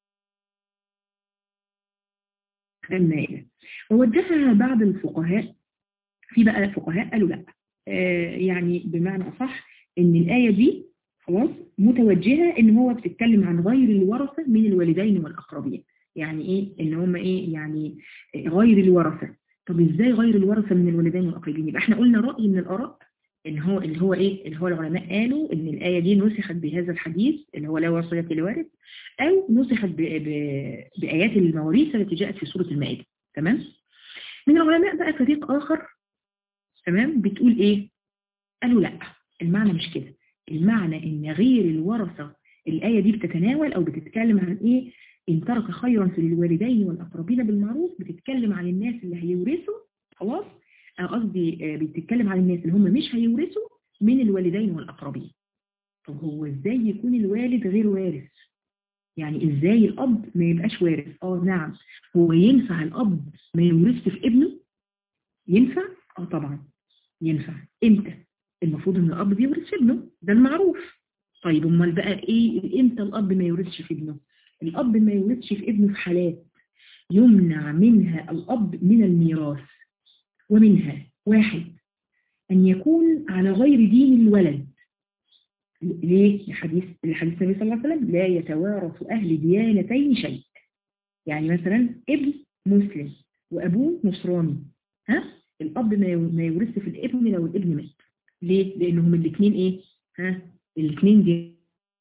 المائدة ووجهها بعض الفقهاء في بقى الفقهاء قالوا لا آه يعني بمعنى أصح أن الآية دي خلاص متوجهة أن هو بتتكلم عن غير الورثة من الوالدين والأقربين يعني إيه أن هم إيه يعني غير الورثة طب إزاي غير الورثة من الوالدين والأقربين يبقى احنا قلنا رأي من الآراء ان هو اللي هو ايه اللي هو العلماء قالوا ان الآية دي نسخت بهذا الحديث اللي هو لا وصية لوارث او نسخت ب... ب... بآيات المواريث التي جاءت في سورة المائدة تمام من العلماء بقى فريق آخر تمام بتقول ايه قالوا لا المعنى مش كده المعنى ان غير الورثة الآية دي بتتناول او بتتكلم عن ايه ان ترك خيرا في الوالدين والاقربين بالمعروف بتتكلم عن الناس اللي هيورثوا خلاص أو قصدي آه، بتتكلم عن الناس اللي هم مش هيورثوا من الوالدين والاقربين طب هو ازاي يكون الوالد غير وارث يعني ازاي الاب ما يبقاش وارث اه نعم هو ينفع الاب ما يورثش في ابنه ينفع اه طبعا ينفع امتى المفروض ان الاب بيورث في ابنه ده المعروف طيب امال بقى ايه امتى الاب ما يورثش في ابنه الاب ما يورثش في ابنه في حالات يمنع منها الاب من الميراث ومنها واحد ان يكون على غير دين الولد ليه؟ لحديث لحديث النبي صلى الله عليه وسلم لا يتوارث أهل ديانتين شيء يعني مثلا ابن مسلم وأبوه نصراني ها؟ الأب ما يو- ما يورث في الابن لو الابن مات ليه؟ لأنهم الاثنين إيه؟ ها؟ الاثنين دي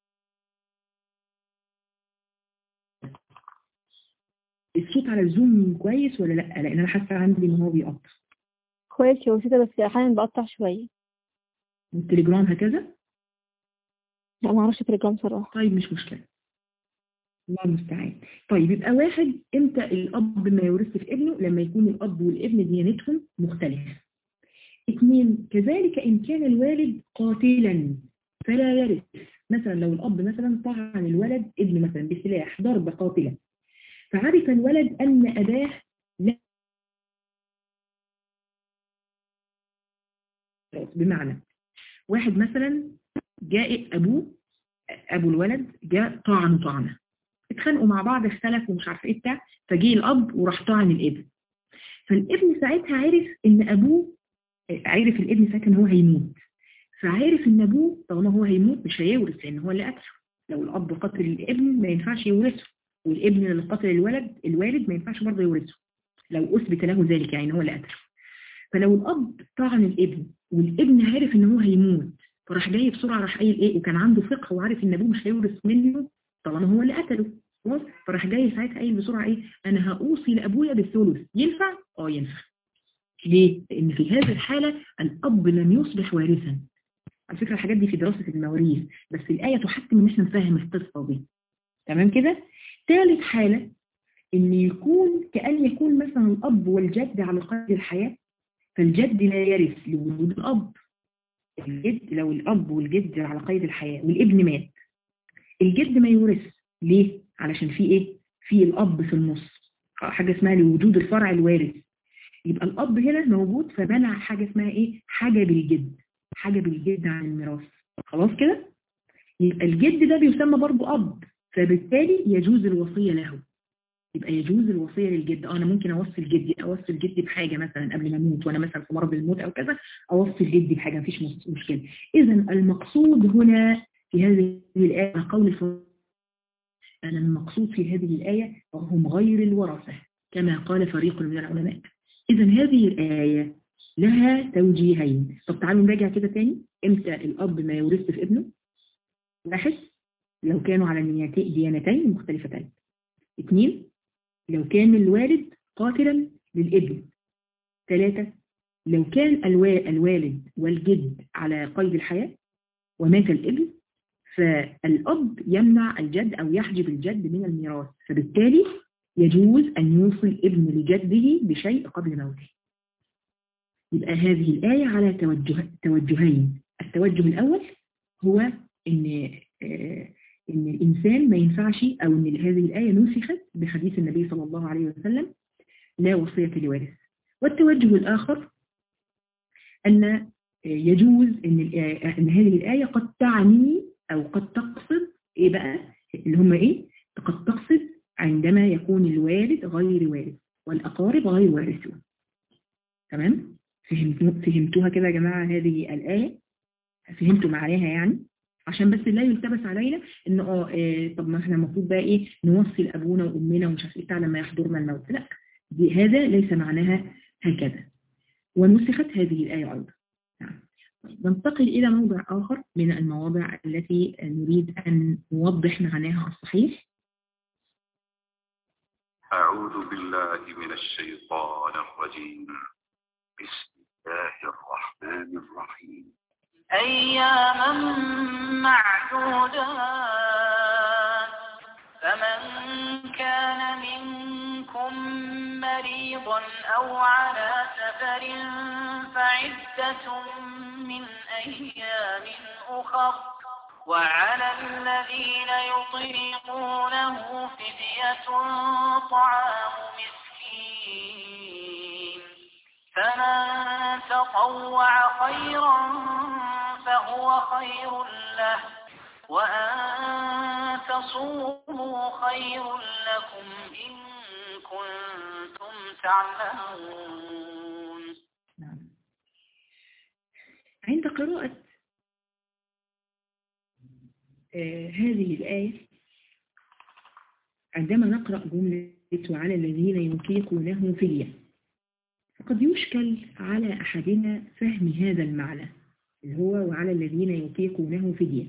الصوت على الزوم كويس ولا لا؟ لأن أنا حاسة عندي إن هو بيقطع كويس يا وسيدة بس أحيانا بقطع شوية والتليجرام هكذا لا معرفش تليجرام صراحة طيب مش مشكلة الله المستعان طيب يبقى واحد امتى الاب ما يورث في ابنه لما يكون الاب والابن ديانتهم مختلفة اثنين كذلك ان كان الوالد قاتلا فلا يرث مثلا لو الاب مثلا طعن الولد ابن مثلا بسلاح ضرب قاتلا فعرف الولد ان اباه لا بمعنى واحد مثلا جاء ابوه ابو الولد جاء طعن طعنه اتخانقوا مع بعض اختلفوا ومش عارف ايه بتاع فجه الاب وراح طعن الابن فالابن ساعتها عرف ان ابوه عرف الابن ساعتها ان هو هيموت فعرف ان ابوه طالما هو هيموت مش هيورث لان هو اللي قتله لو الاب قتل الابن ما ينفعش يورثه والابن اللي قتل الولد الوالد ما ينفعش برضه يورثه لو اثبت له ذلك يعني هو اللي قتله فلو الاب طعن الابن والابن عارف ان هو هيموت فراح جاي بسرعه راح قايل ايه وكان عنده فقه وعارف ان ابوه مش هيورث منه طالما هو اللي قتله خلاص فراح جاي ساعتها قايل بسرعه ايه انا هاوصي لابويا بالثلث ينفع اه ينفع ليه لان في هذه الحاله الاب لم يصبح وارثا على فكره الحاجات دي في دراسه المواريث بس الايه تحتم ان احنا نفهم القصه دي تمام كده ثالث حاله ان يكون كان يكون مثلا الاب والجد على قيد الحياه فالجد لا يرث لوجود الاب الجد لو الاب والجد على قيد الحياه والابن مات الجد ما يورث ليه علشان في ايه في الاب في النص حاجه اسمها لوجود الفرع الوارث يبقى الاب هنا موجود فمنع حاجه اسمها ايه حاجه بالجد حاجه بالجد عن الميراث خلاص كده يبقى الجد ده بيسمى برضه اب فبالتالي يجوز الوصيه له يبقى يجوز الوصيه للجد اه انا ممكن اوصي جدي اوصي جدي بحاجه مثلا قبل ما اموت وانا مثلا في مرض الموت او كذا اوصي جدي بحاجه مفيش مس- مشكله اذا المقصود هنا في هذه الايه قول الفضل أن المقصود في هذه الآية هم غير الورثة كما قال فريق من العلماء إذا هذه الآية لها توجيهين طب تعالوا نراجع كده تاني إمتى الأب ما يورث في ابنه واحد لو كانوا على نيتي- ديانتين مختلفتين اثنين لو كان الوالد قاتلا للابن ثلاثة لو كان الوا- الوالد والجد على قيد الحياة ومات الابن فالأب يمنع الجد أو يحجب الجد من الميراث فبالتالي يجوز أن يوصي الابن لجده بشيء قبل موته يبقى هذه الآية على توجه توجهين التوجه الأول هو إن آه، إن الإنسان ما ينفعش أو إن هذه الآية نسخت بحديث النبي صلى الله عليه وسلم لا وصية لوارث والتوجه الآخر أن يجوز إن, الآية- إن هذه الآية قد تعني أو قد تقصد إيه بقى اللي هم إيه قد تقصد عندما يكون الوالد غير وارث والأقارب غير وارثون تمام فهمتوا فهمتوها كده يا جماعة هذه الآية فهمتوا معناها يعني عشان بس لا يلتبس علينا ان اه إيه، طب ما احنا المفروض بقى ايه نوصي لابونا وامنا ومش عارف ايه بتاع لما يحضرنا الموت لا دي هذا ليس معناها هكذا ونسخت هذه الآية أيضا نعم. طيب، ننتقل إلى موضع آخر من المواضع التي نريد أن نوضح معناها الصحيح أعوذ بالله من الشيطان الرجيم بسم الله الرحمن الرحيم أياما معدودات فمن كان منكم مريضا أو على سفر فعدة من أيام أخر وعلى الذين يطيقونه فدية طعام مسكين فمن تطوع خيرا فهو خير له وأن تصوموا خير لكم إن كنتم تعلمون نعم. عند قراءة آه، هذه الآية عندما نقرأ جملة وعلى الذين يطيقونه فدية فقد يشكل على أحدنا فهم هذا المعنى اللي هو وعلى الذين يطيقونه فدية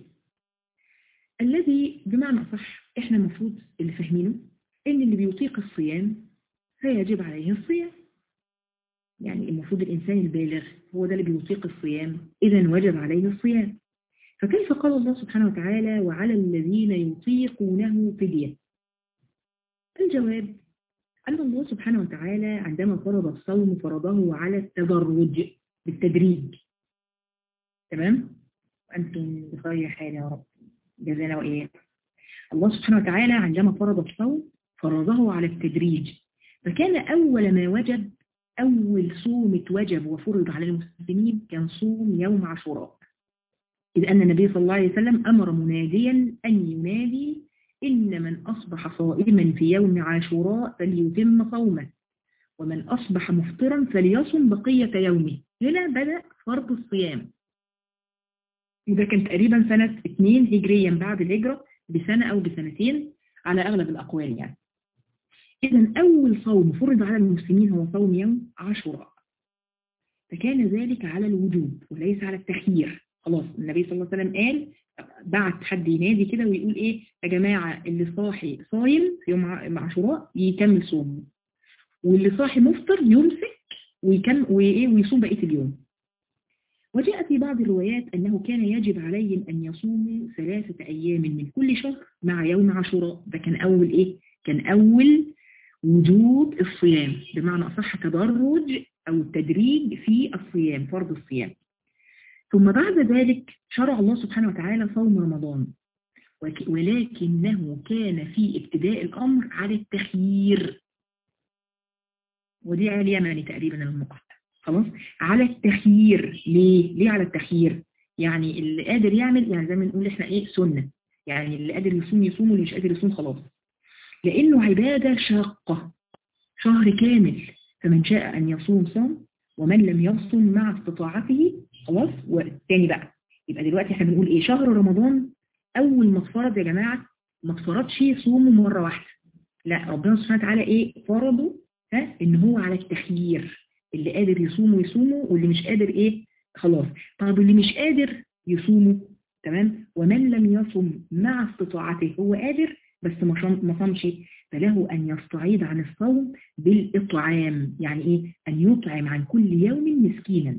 الذي بمعنى صح احنا المفروض اللي فاهمينه ان اللي بيطيق الصيام فيجب عليه الصيام يعني المفروض الإنسان البالغ هو ده اللي بيطيق الصيام إذا وجب عليه الصيام فكيف قال الله سبحانه وتعالى وعلى الذين يطيقونه فدية الجواب أن الله سبحانه وتعالى عندما فرض الصوم فرضه على التدرج بالتدريج تمام وأنتم بخير حال يا رب جزانا وإيه الله سبحانه وتعالى عندما فرض الصوم فرضه على التدريج فكان أول ما وجب أول صوم اتوجب وفرض على المسلمين كان صوم يوم عاشوراء إذ أن النبي صلى الله عليه وسلم أمر مناديا أن ينادي إن من أصبح صائما في يوم عاشوراء فليتم صومه ومن أصبح مفطرا فليصم بقية يومه هنا بدأ فرض الصيام وده كان تقريبا سنة 2 هجريا بعد الهجرة بسنة أو بسنتين على أغلب الأقوال يعني إذا أول صوم فرض على المسلمين هو صوم يوم عاشوراء فكان ذلك على الوجوب وليس على التخيير خلاص النبي صلى الله عليه وسلم قال بعت حد ينادي كده ويقول ايه يا جماعة اللي صاحي صايم في يوم عاشوراء يكمل صومه واللي صاحي مفطر يمسك ويكمل وايه ويصوم بقية اليوم وجاء في بعض الروايات أنه كان يجب عليهم أن يصوموا ثلاثة أيام من كل شهر مع يوم عاشوراء ده كان أول إيه؟ كان أول وجوب الصيام بمعنى أصح تدرج أو التدريج في الصيام فرض الصيام ثم بعد ذلك شرع الله سبحانه وتعالى صوم رمضان ولكنه كان في ابتداء الأمر على التخيير ودي على اليمني تقريبا المقطع خلاص على التخيير ليه؟ ليه على التخيير؟ يعني اللي قادر يعمل يعني زي ما نقول احنا ايه سنة يعني اللي قادر يصوم يصوم واللي مش قادر يصوم خلاص لأنه عبادة شاقة شهر كامل فمن شاء أن يصوم صام ومن لم يصوم مع استطاعته خلاص والتاني بقى يبقى دلوقتي احنا بنقول ايه شهر رمضان أول ما اتفرض يا جماعة ما اتفرضش صومه مرة واحدة لا ربنا سبحانه وتعالى ايه فرضه ها ان هو على التخيير اللي قادر يصومه يصومه واللي مش قادر ايه خلاص طب اللي مش قادر يصومه تمام ومن لم يصم مع استطاعته هو قادر بس ما صامش فله أن يستعيد عن الصوم بالإطعام يعني إيه؟ أن يطعم عن كل يوم مسكينا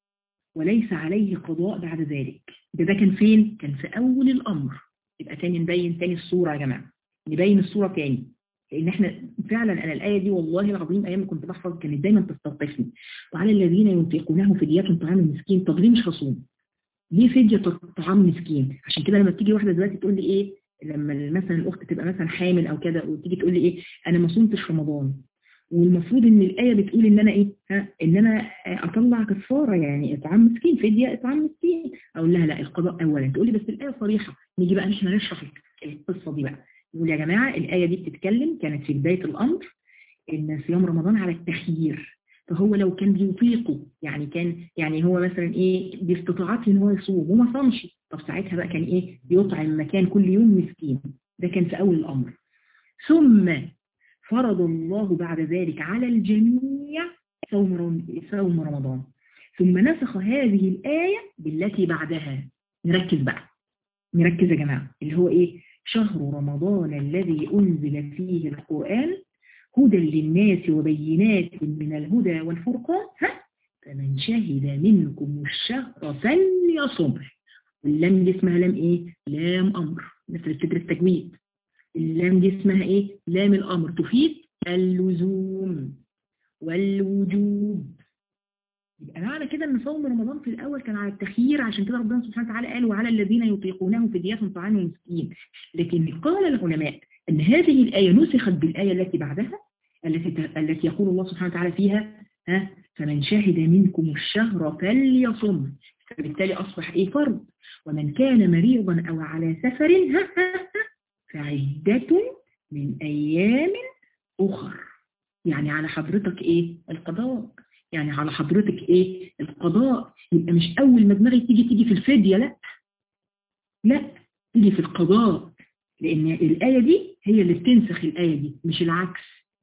وليس عليه قضاء بعد ذلك ده, ده كان فين؟ كان في أول الأمر يبقى تاني نبين تاني الصورة يا جماعة نبين الصورة تاني لأن احنا فعلا أنا الآية دي والله العظيم أيام كنت بحفظ كانت دايما تستوقفني وعلى الذين ينفقونه فدية طعام المسكين طب ليه مش هصوم؟ ليه فدية طعام مسكين؟ عشان كده لما تيجي واحدة دلوقتي تقول لي إيه لما مثلا الاخت تبقى مثلا حامل او كده وتيجي تقول لي ايه انا ما صمتش رمضان والمفروض ان الايه بتقول ان انا ايه ها ان انا اطلع كفاره يعني اطعام مسكين فديه اطعام مسكين اقول لها لا القضاء اولا تقول لي بس الايه صريحه نيجي بقى احنا نشرح القصه دي بقى نقول يا جماعه الايه دي بتتكلم كانت في بدايه الامر ان صيام رمضان على التخيير فهو لو كان بيطيقه يعني كان يعني هو مثلا ايه باستطاعته ان هو يصوم وما صامش طب ساعتها بقى كان ايه يطعم مكان كل يوم مسكين ده كان في اول الامر ثم فرض الله بعد ذلك على الجميع صوم صوم رمضان ثم نسخ هذه الآية بالتي بعدها نركز بقى نركز يا جماعة اللي هو ايه شهر رمضان الذي أنزل فيه القرآن هدى للناس وبينات من الهدى والفرقان ها فمن شهد منكم الشهر فليصمه واللام دي اسمها لام ايه لام امر مثل فكرة التجويد اللام دي اسمها ايه لام الامر تفيد اللزوم والوجوب يبقى معنى كده ان صوم رمضان في الاول كان على التخيير عشان كده ربنا سبحانه وتعالى قال وعلى الذين يطيقونه فدية طعام مسكين لكن قال العلماء ان هذه الايه نسخت بالايه التي بعدها التي التي يقول الله سبحانه وتعالى فيها ها فمن شهد منكم الشهر فليصم فبالتالي اصبح ايه فرض ومن كان مريضا او على سفر ها ها ها فعدة من ايام اخر يعني على حضرتك ايه القضاء يعني على حضرتك ايه القضاء يبقى مش اول ما دماغي تيجي تيجي في الفدية لا لا تيجي في القضاء لان الآية دي هي اللي بتنسخ الآية دي مش العكس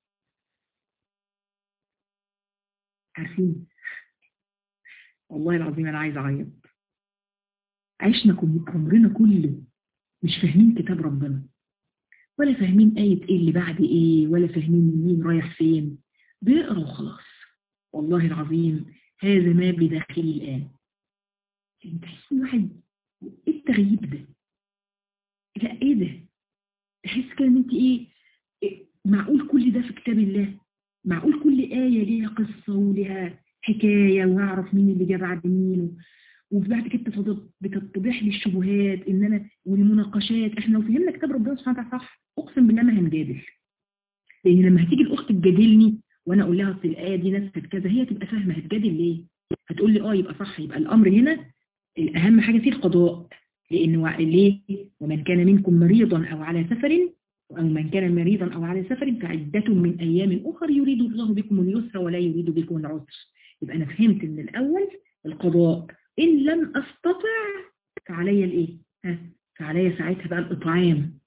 عارفين والله العظيم انا عايز اعيط عشنا كل عمرنا كله مش فاهمين كتاب ربنا ولا فاهمين آية ايه اللي بعد ايه ولا فاهمين مين رايح فين بيقرا وخلاص والله العظيم هذا ما بداخلي الآن تحس واحد ايه التغييب ده لا ايه ده تحس كده ان انت ايه, إيه معقول كل ده في كتاب الله معقول كل آية ليها قصة وليها حكاية واعرف مين اللي جه بعد مين وبعد كده بتتضح لي الشبهات ان انا والمناقشات احنا لو فهمنا كتاب ربنا سبحانه وتعالى صح اقسم بالله ما هنجادل لان لما هتيجي الاخت تجادلني وانا اقول لها اصل الايه دي نسخت كذا هي تبقى فاهمه هتجادل ليه هتقول لي اه يبقى صح يبقى الامر هنا اهم حاجه فيه القضاء لانه ليه ومن كان منكم مريضا او على سفر أو من كان مريضا أو على سفر فعدة من أيام أخر يريد الله بكم اليسر ولا يريد بكم العسر يبقى أنا فهمت من الأول القضاء إن لم أستطع فعلي الإيه؟ ها؟ فعلي ساعتها بقى الإطعام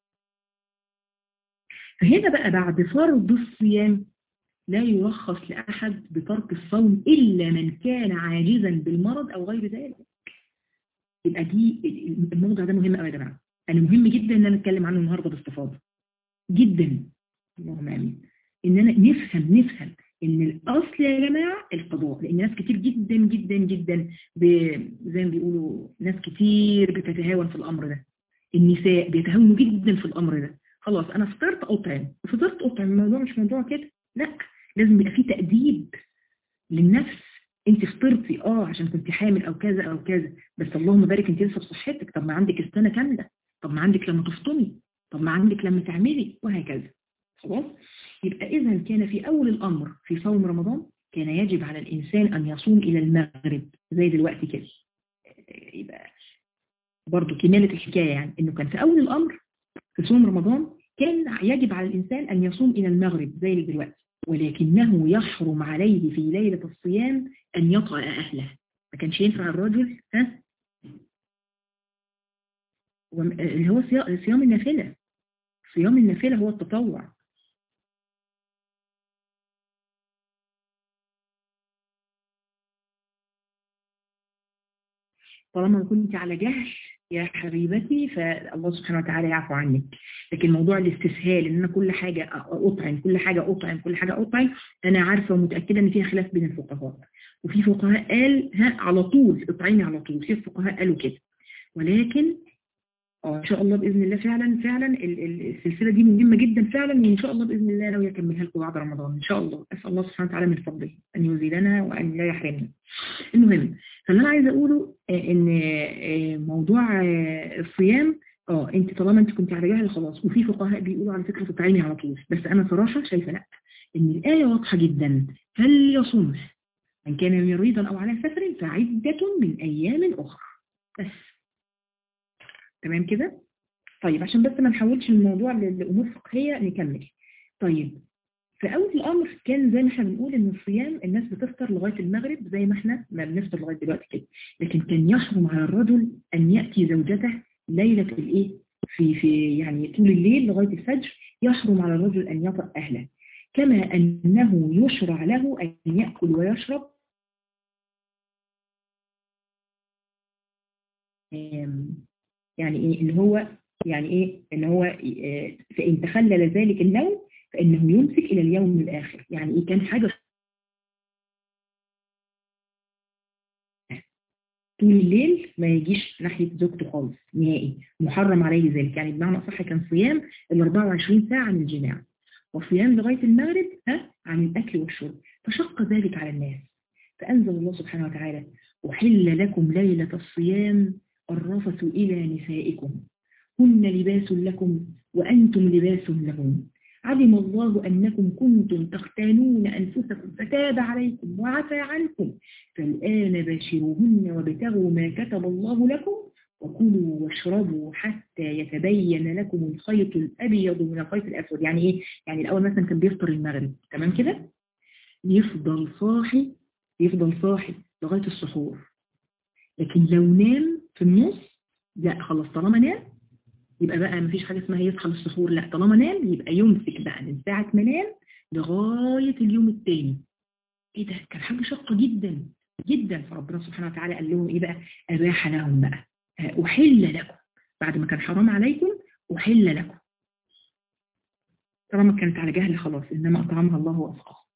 فهنا بقى بعد فرض الصيام لا يرخص لأحد بترك الصوم إلا من كان عاجزا بالمرض أو غير ذلك يبقى دي الموضوع ده مهم قوي يا جماعه انا مهم جدا ان انا اتكلم عنه النهارده باستفاضه جدا اللهم امين ان انا نفهم نفهم ان الاصل يا جماعه القضاء لان ناس كتير جدا جدا جدا زي ما بيقولوا ناس كتير بتتهاون في الامر ده النساء بيتهاونوا جدا في الامر ده خلاص انا فطرت اطعم فطرت اطعم الموضوع مش موضوع كده لا لازم يبقى في تأديب للنفس انت فطرتي اه عشان كنت حامل او كذا او كذا بس اللهم بارك انت لسه بصحتك طب ما عندك السنه كامله طب ما عندك لما تفطمي طب ما عندك لما تعملي وهكذا خلاص يبقى اذا كان في اول الامر في صوم رمضان كان يجب على الانسان ان يصوم الى المغرب زي دلوقتي كده يبقى برضه كمالة الحكاية يعني انه كان في اول الامر في صوم رمضان كان يجب على الانسان ان يصوم الى المغرب زي دلوقتي ولكنه يحرم عليه في ليلة الصيام أن يطأ أهله ما كانش ينفع الرجل ها اللي هو صيام النافلة صيام النافلة هو التطوع طالما كنت على جهل يا حبيبتي فالله سبحانه وتعالى يعفو عنك لكن موضوع الاستسهال ان انا كل حاجة اطعم كل حاجة اطعم كل حاجة اطعم انا عارفة ومتأكدة ان فيها خلاف بين الفقهاء وفي فقهاء قال ها على طول اطعمي على طول في فقهاء قالوا كده ولكن اه ان شاء الله باذن الله فعلا فعلا السلسله دي مهمه جدا فعلا وان شاء الله باذن الله لو يكملها لكم بعد رمضان ان شاء الله اسال الله سبحانه وتعالى من فضله ان يزيدنا وان لا يحرمنا المهم فاللي انا عايزه اقوله ان موضوع الصيام اه انت طالما انت كنت على جهل خلاص وفي فقهاء بيقولوا على فكره تطعيمي على طول بس انا صراحه شايفه لا ان الايه واضحه جدا هل يصوم من كان مريضا او على سفر فعده من ايام اخرى بس تمام كده طيب عشان بس ما نحولش الموضوع لامور فقهيه نكمل طيب في اول الامر كان زي ما احنا بنقول ان الصيام الناس بتفطر لغايه المغرب زي ما احنا ما بنفطر لغايه دلوقتي كده لكن كان يحرم على الرجل ان ياتي زوجته ليله الايه في في يعني طول الليل لغايه الفجر يحرم على الرجل ان يطأ اهله كما انه يشرع له ان ياكل ويشرب يعني ايه ان هو يعني ايه ان هو فان تخلل ذلك النوم فانه يمسك الى اليوم الاخر يعني ايه كان حاجه طول الليل ما يجيش ناحية زوجته خالص نهائي محرم عليه ذلك يعني بمعنى أصح كان صيام ال 24 ساعة عن الجماع وصيام لغاية المغرب ها عن الأكل والشرب فشق ذلك على الناس فأنزل الله سبحانه وتعالى أحل لكم ليلة الصيام الرفث إلى نسائكم هن لباس لكم وأنتم لباس لهم علم الله أنكم كنتم تختانون أنفسكم فتاب عليكم وعفى عنكم فالآن باشروهن وابتغوا ما كتب الله لكم وكلوا واشربوا حتى يتبين لكم الخيط الأبيض من الخيط الأسود يعني إيه؟ يعني الأول مثلا كان بيفطر المغرب تمام كده؟ يفضل صاحي يفضل صاحي لغاية السحور لكن لو نام في النص لا خلاص طالما نام يبقى بقى مفيش حاجة اسمها يصحى للسحور لا طالما نام يبقى يمسك بقى من ساعة ما نام لغاية اليوم التاني ايه ده كان حاجة شاقة جدا جدا فربنا سبحانه وتعالى قال لهم ايه بقى اباح لهم بقى احل لكم بعد ما كان حرام عليكم احل لكم طالما كانت على جهل خلاص انما اطعمها الله واسقاها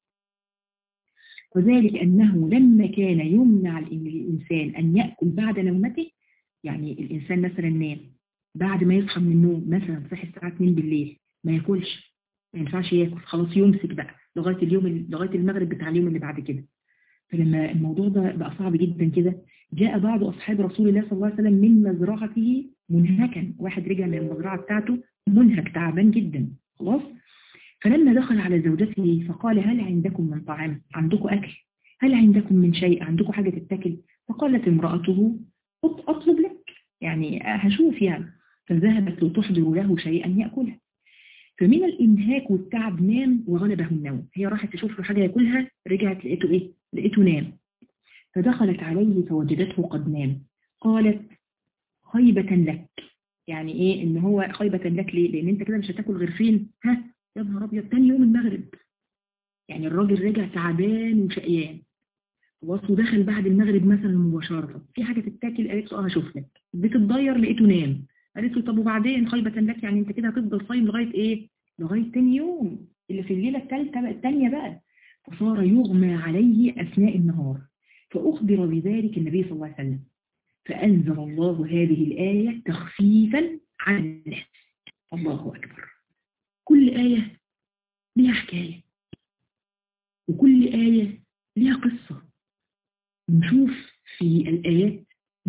وذلك انه لما كان يمنع الانسان ان ياكل بعد نومته يعني الانسان مثلا نام بعد ما يصحى من النوم مثلا صحي الساعه 2 بالليل ما ياكلش ما ينفعش ياكل خلاص يمسك بقى لغايه اليوم لغايه المغرب بتاع اليوم اللي بعد كده فلما الموضوع ده بقى صعب جدا كده جاء بعض اصحاب رسول الله صلى الله عليه وسلم من مزرعته منهكا واحد رجع من المزرعه بتاعته منهك تعبان جدا خلاص فلما دخل على زوجته فقال هل عندكم من طعام عندكم اكل هل عندكم من شيء عندكم حاجه تتاكل فقالت امراته اطلب لك يعني هشوف يعني فذهبت لتحضر له شيئا ياكله فمن الانهاك والتعب نام وغلبه النوم هي راحت تشوف له حاجه ياكلها رجعت لقيته ايه لقيته نام فدخلت عليه فوجدته قد نام قالت خيبة لك يعني ايه ان هو خيبة لك ليه لان انت كده مش هتاكل غير فين ها يا نهار ابيض تاني يوم المغرب يعني الراجل رجع تعبان وشقيان خلاص ودخل بعد المغرب مثلا مباشرة في حاجة تتاكل قالت له اه هشوف لك بتتضير لقيته نام قالت له طب وبعدين خيبة لك يعني انت كده هتفضل صايم لغاية ايه لغاية تاني يوم اللي في الليلة الثالثة الثانية بقى فصار يغمى عليه أثناء النهار فأخبر بذلك النبي صلى الله عليه وسلم فأنزل الله هذه الآية تخفيفا عن الناس الله أكبر كل آية لها حكاية وكل آية لها قصة نشوف في الآيات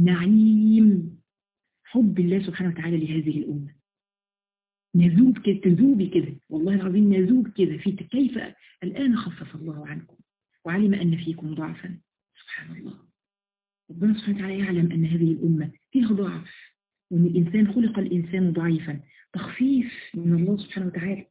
نعيم حب الله سبحانه وتعالى لهذه الأمة نذوب كده تذوبي كده والله العظيم نذوب كده في كيف الآن خفف الله عنكم وعلم أن فيكم ضعفا سبحان الله ربنا سبحانه وتعالى يعلم أن هذه الأمة فيها ضعف وأن الإنسان خلق الإنسان ضعيفا تخفيف من الله سبحانه وتعالى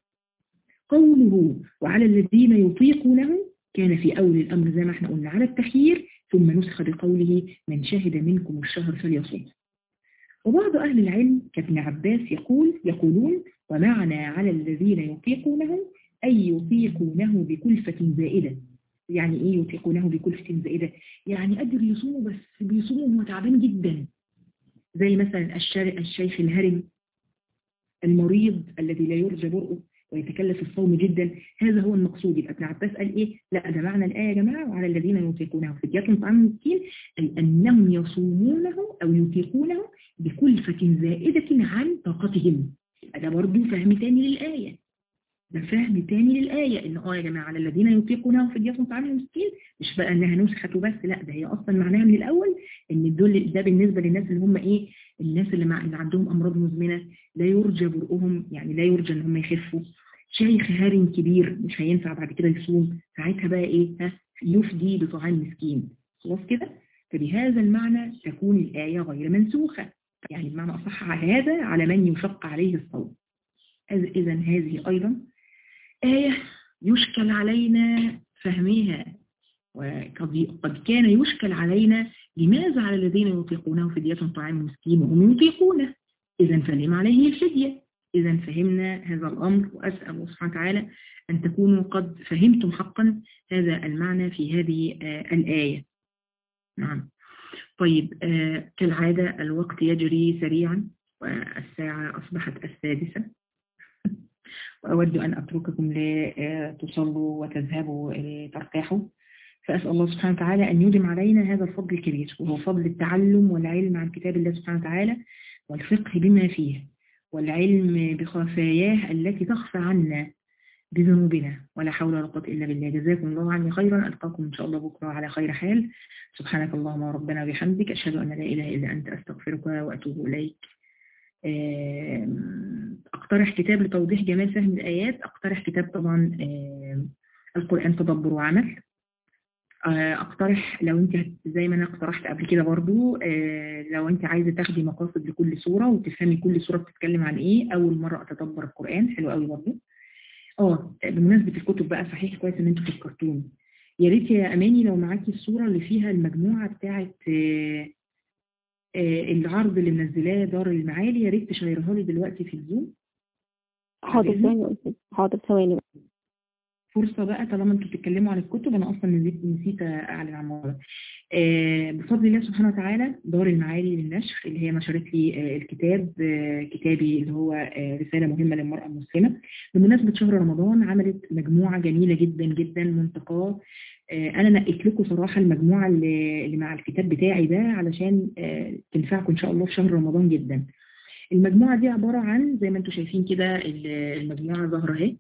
قوله وعلى الذين يطيقونه كان في أول الأمر زي ما احنا قلنا على التخيير ثم نسخ بقوله من شهد منكم الشهر فليصوم وبعض أهل العلم كابن عباس يقول يقولون ومعنى على الذين يطيقونه أي يطيقونه بكلفة زائدة يعني إيه يطيقونه بكلفة زائدة يعني قدر يصوموا بس بيصوموا وهو تعبان جدا زي مثلا الشيخ الهرم المريض الذي لا يرجى برؤه ويتكلف الصوم جدا هذا هو المقصود يبقى ابن عباس قال ايه لا ده معنى الايه يا جماعه وعلى الذين يطيقونه فدية طعام مسكين اي انهم يصومونه او يطيقونه بكلفة زائدة عن طاقتهم ده برضه فهم تاني للآية ده فهم تاني للآية إن آه يا جماعة على الذين يطيقونه فدية طعام مسكين مش بقى إنها نسخت وبس لا ده هي أصلا معناها من الأول إن دول ده بالنسبة للناس اللي هم إيه الناس اللي, مع اللي عندهم أمراض مزمنة لا يرجى برؤهم يعني لا يرجى إن هم يخفوا شيخ هارم كبير مش هينفع بعد كده يصوم ساعتها بقى إيه ها يفدي بطعام مسكين خلاص كده فبهذا المعنى تكون الآية غير منسوخة يعني بمعنى أصح هذا على من يشق عليه الصوم إذا هذه أيضا آية يشكل علينا فهمها وقد كان يشكل علينا لماذا على الذين يطيقونه فدية طعام مسكين وهم يطيقونه إذا فلم عليه الفدية إذا فهمنا هذا الأمر وأسأل الله سبحانه وتعالى أن تكونوا قد فهمتم حقا هذا المعنى في هذه الآية نعم طيب آه كالعادة الوقت يجري سريعا والساعة أصبحت السادسة وأود أن أترككم لتصلوا وتذهبوا ترتاحوا فأسأل الله سبحانه وتعالى أن يدم علينا هذا الفضل الكبير وهو فضل التعلم والعلم عن كتاب الله سبحانه وتعالى والفقه بما فيه والعلم بخفاياه التي تخفى عنا بذنوبنا ولا حول ولا قوة إلا بالله جزاكم الله عني خيرا ألقاكم إن شاء الله بكرة على خير حال سبحانك اللهم ربنا وبحمدك أشهد أن لا إله إلا أنت أستغفرك وأتوب إليك أقترح كتاب لتوضيح جمال فهم الآيات أقترح كتاب طبعا القرآن تدبر وعمل اقترح لو انت زي ما انا اقترحت قبل كده برضو لو انت عايزه تاخدي مقاصد لكل سوره وتفهمي كل سوره بتتكلم عن ايه اول مره اتدبر القران حلو قوي برضو اه بمناسبه الكتب بقى صحيح كويس ان انتوا فكرتوني يا ريت يا اماني لو معاكي الصوره اللي فيها المجموعه بتاعه العرض اللي منزلاه دار المعالي يا ريت تشيرها لي دلوقتي في الزوم حاضر ثواني حاضر ثواني فرصة بقى طالما انتوا بتتكلموا عن الكتب انا اصلا نسيت نسيت اعلن عن الموضوع آه بفضل الله سبحانه وتعالى دار المعالي للنشر اللي هي نشرت لي آه الكتاب آه كتابي اللي هو آه رسالة مهمة للمرأة المسلمة بمناسبة شهر رمضان عملت مجموعة جميلة جدا جدا منتقاه آه انا نقيت لكم صراحة المجموعة اللي, اللي مع الكتاب بتاعي ده علشان آه تنفعكم ان شاء الله في شهر رمضان جدا المجموعة دي عبارة عن زي ما انتم شايفين كده المجموعة ظاهرة اهي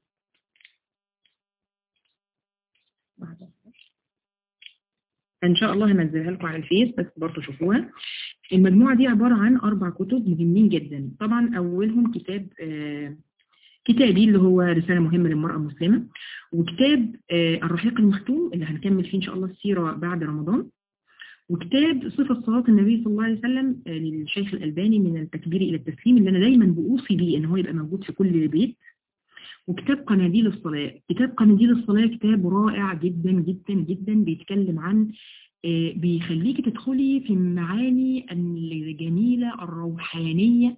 ان شاء الله هنزلها لكم على الفيس بس برضه شوفوها المجموعة دي عبارة عن أربع كتب مهمين جدا طبعا أولهم كتاب آه كتابي اللي هو رسالة مهمة للمرأة المسلمة وكتاب آه الرحيق المختوم اللي هنكمل فيه إن شاء الله السيرة بعد رمضان وكتاب صفة صلاة النبي صلى الله عليه وسلم آه للشيخ الألباني من التكبير إلى التسليم اللي أنا دايما بأوصي بيه إن هو يبقى موجود في كل بيت وكتاب قناديل الصلاة كتاب قناديل الصلاة كتاب رائع جدا جدا جدا بيتكلم عن بيخليك تدخلي في المعاني الجميلة الروحانية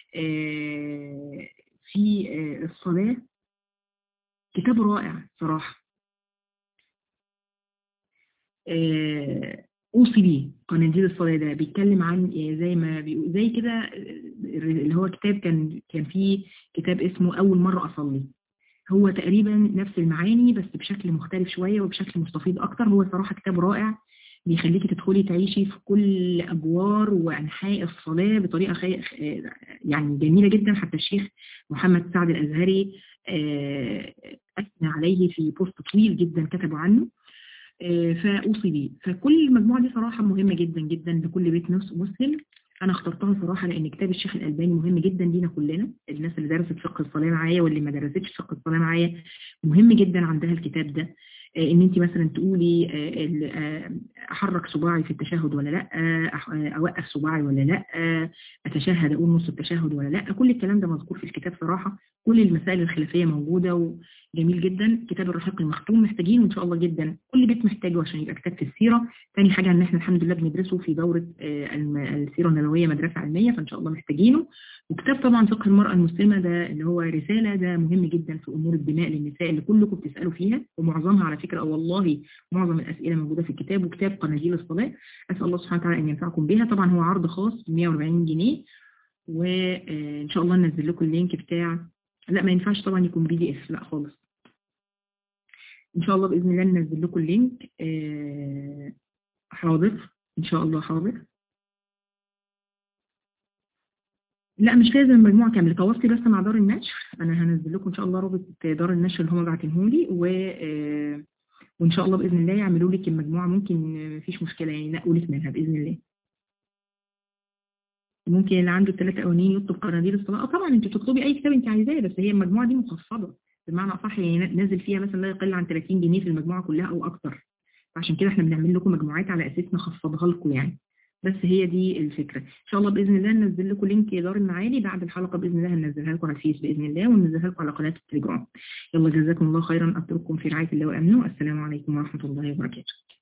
في الصلاة كتاب رائع صراحة أوصي بيه قناديل الصلاة ده بيتكلم عن زي ما بيقول زي كده اللي هو كتاب كان كان فيه كتاب اسمه أول مرة أصلي هو تقريبا نفس المعاني بس بشكل مختلف شوية وبشكل مستفيض أكتر هو صراحة كتاب رائع بيخليكي تدخلي تعيشي في كل أجوار وأنحاء الصلاة بطريقة خي... يعني جميلة جدا حتى الشيخ محمد سعد الأزهري أثنى عليه في بوست طويل جدا كتبوا عنه فأوصي بيه فكل المجموعة دي صراحة مهمة جدا جدا لكل بيت مسلم أنا اخترتها صراحة لأن كتاب الشيخ الألباني مهم جدا لينا كلنا الناس اللي درست فقه الصلاة معايا واللي ما درستش فقه الصلاة معايا مهم جدا عندها الكتاب ده ان انت مثلا تقولي احرك صباعي في التشهد ولا لا اوقف صباعي ولا لا اتشهد اقول نص التشهد ولا لا كل الكلام ده مذكور في الكتاب صراحة كل المسائل الخلافية موجودة وجميل جدا كتاب الرحيق المختوم محتاجينه ان شاء الله جدا كل بيت محتاجه عشان يبقى كتاب في السيرة ثاني حاجة ان احنا الحمد لله بندرسه في دورة السيرة النبوية مدرسة علمية فان شاء الله محتاجينه وكتاب طبعا فقه المرأة المسلمة ده اللي هو رسالة ده مهم جدا في امور البناء للنساء اللي كلكم بتسألوا فيها ومعظمها على فكرة او والله معظم الاسئلة موجودة في الكتاب وكتاب قناديل الصلاة اسأل الله سبحانه وتعالى ان ينفعكم بها طبعا هو عرض خاص ب 140 جنيه وان شاء الله ننزل لكم اللينك بتاع لا ما ينفعش طبعا يكون بي دي اف لا خالص ان شاء الله باذن الله ننزل لكم اللينك حاضر ان شاء الله حاضر لا مش لازم المجموعة كاملة تواصلي بس مع دار النشر انا هنزل لكم ان شاء الله رابط دار النشر اللي هم باعتينهم لي و وان شاء الله باذن الله يعملوا لك المجموعة ممكن مفيش مشكلة يعني ينقوا لك منها باذن الله ممكن اللي عنده الثلاثة اولانيين يطلب قناديل الصلاة طبعا انت تطلبي اي كتاب انت عايزاه بس هي المجموعة دي مخفضة بمعنى اصح يعني نازل فيها مثلا لا يقل عن 30 جنيه في المجموعة كلها او اكتر عشان كده احنا بنعمل لكم مجموعات على اساس نخفضها لكم يعني بس هي دي الفكرة ان شاء الله باذن الله ننزل لكم لينك دار المعالي بعد الحلقة باذن الله هننزلها لكم على الفيس باذن الله وننزلها لكم على قناة التليجرام يلا جزاكم الله خيرا اترككم في رعاية الله وامنه السلام عليكم ورحمة الله وبركاته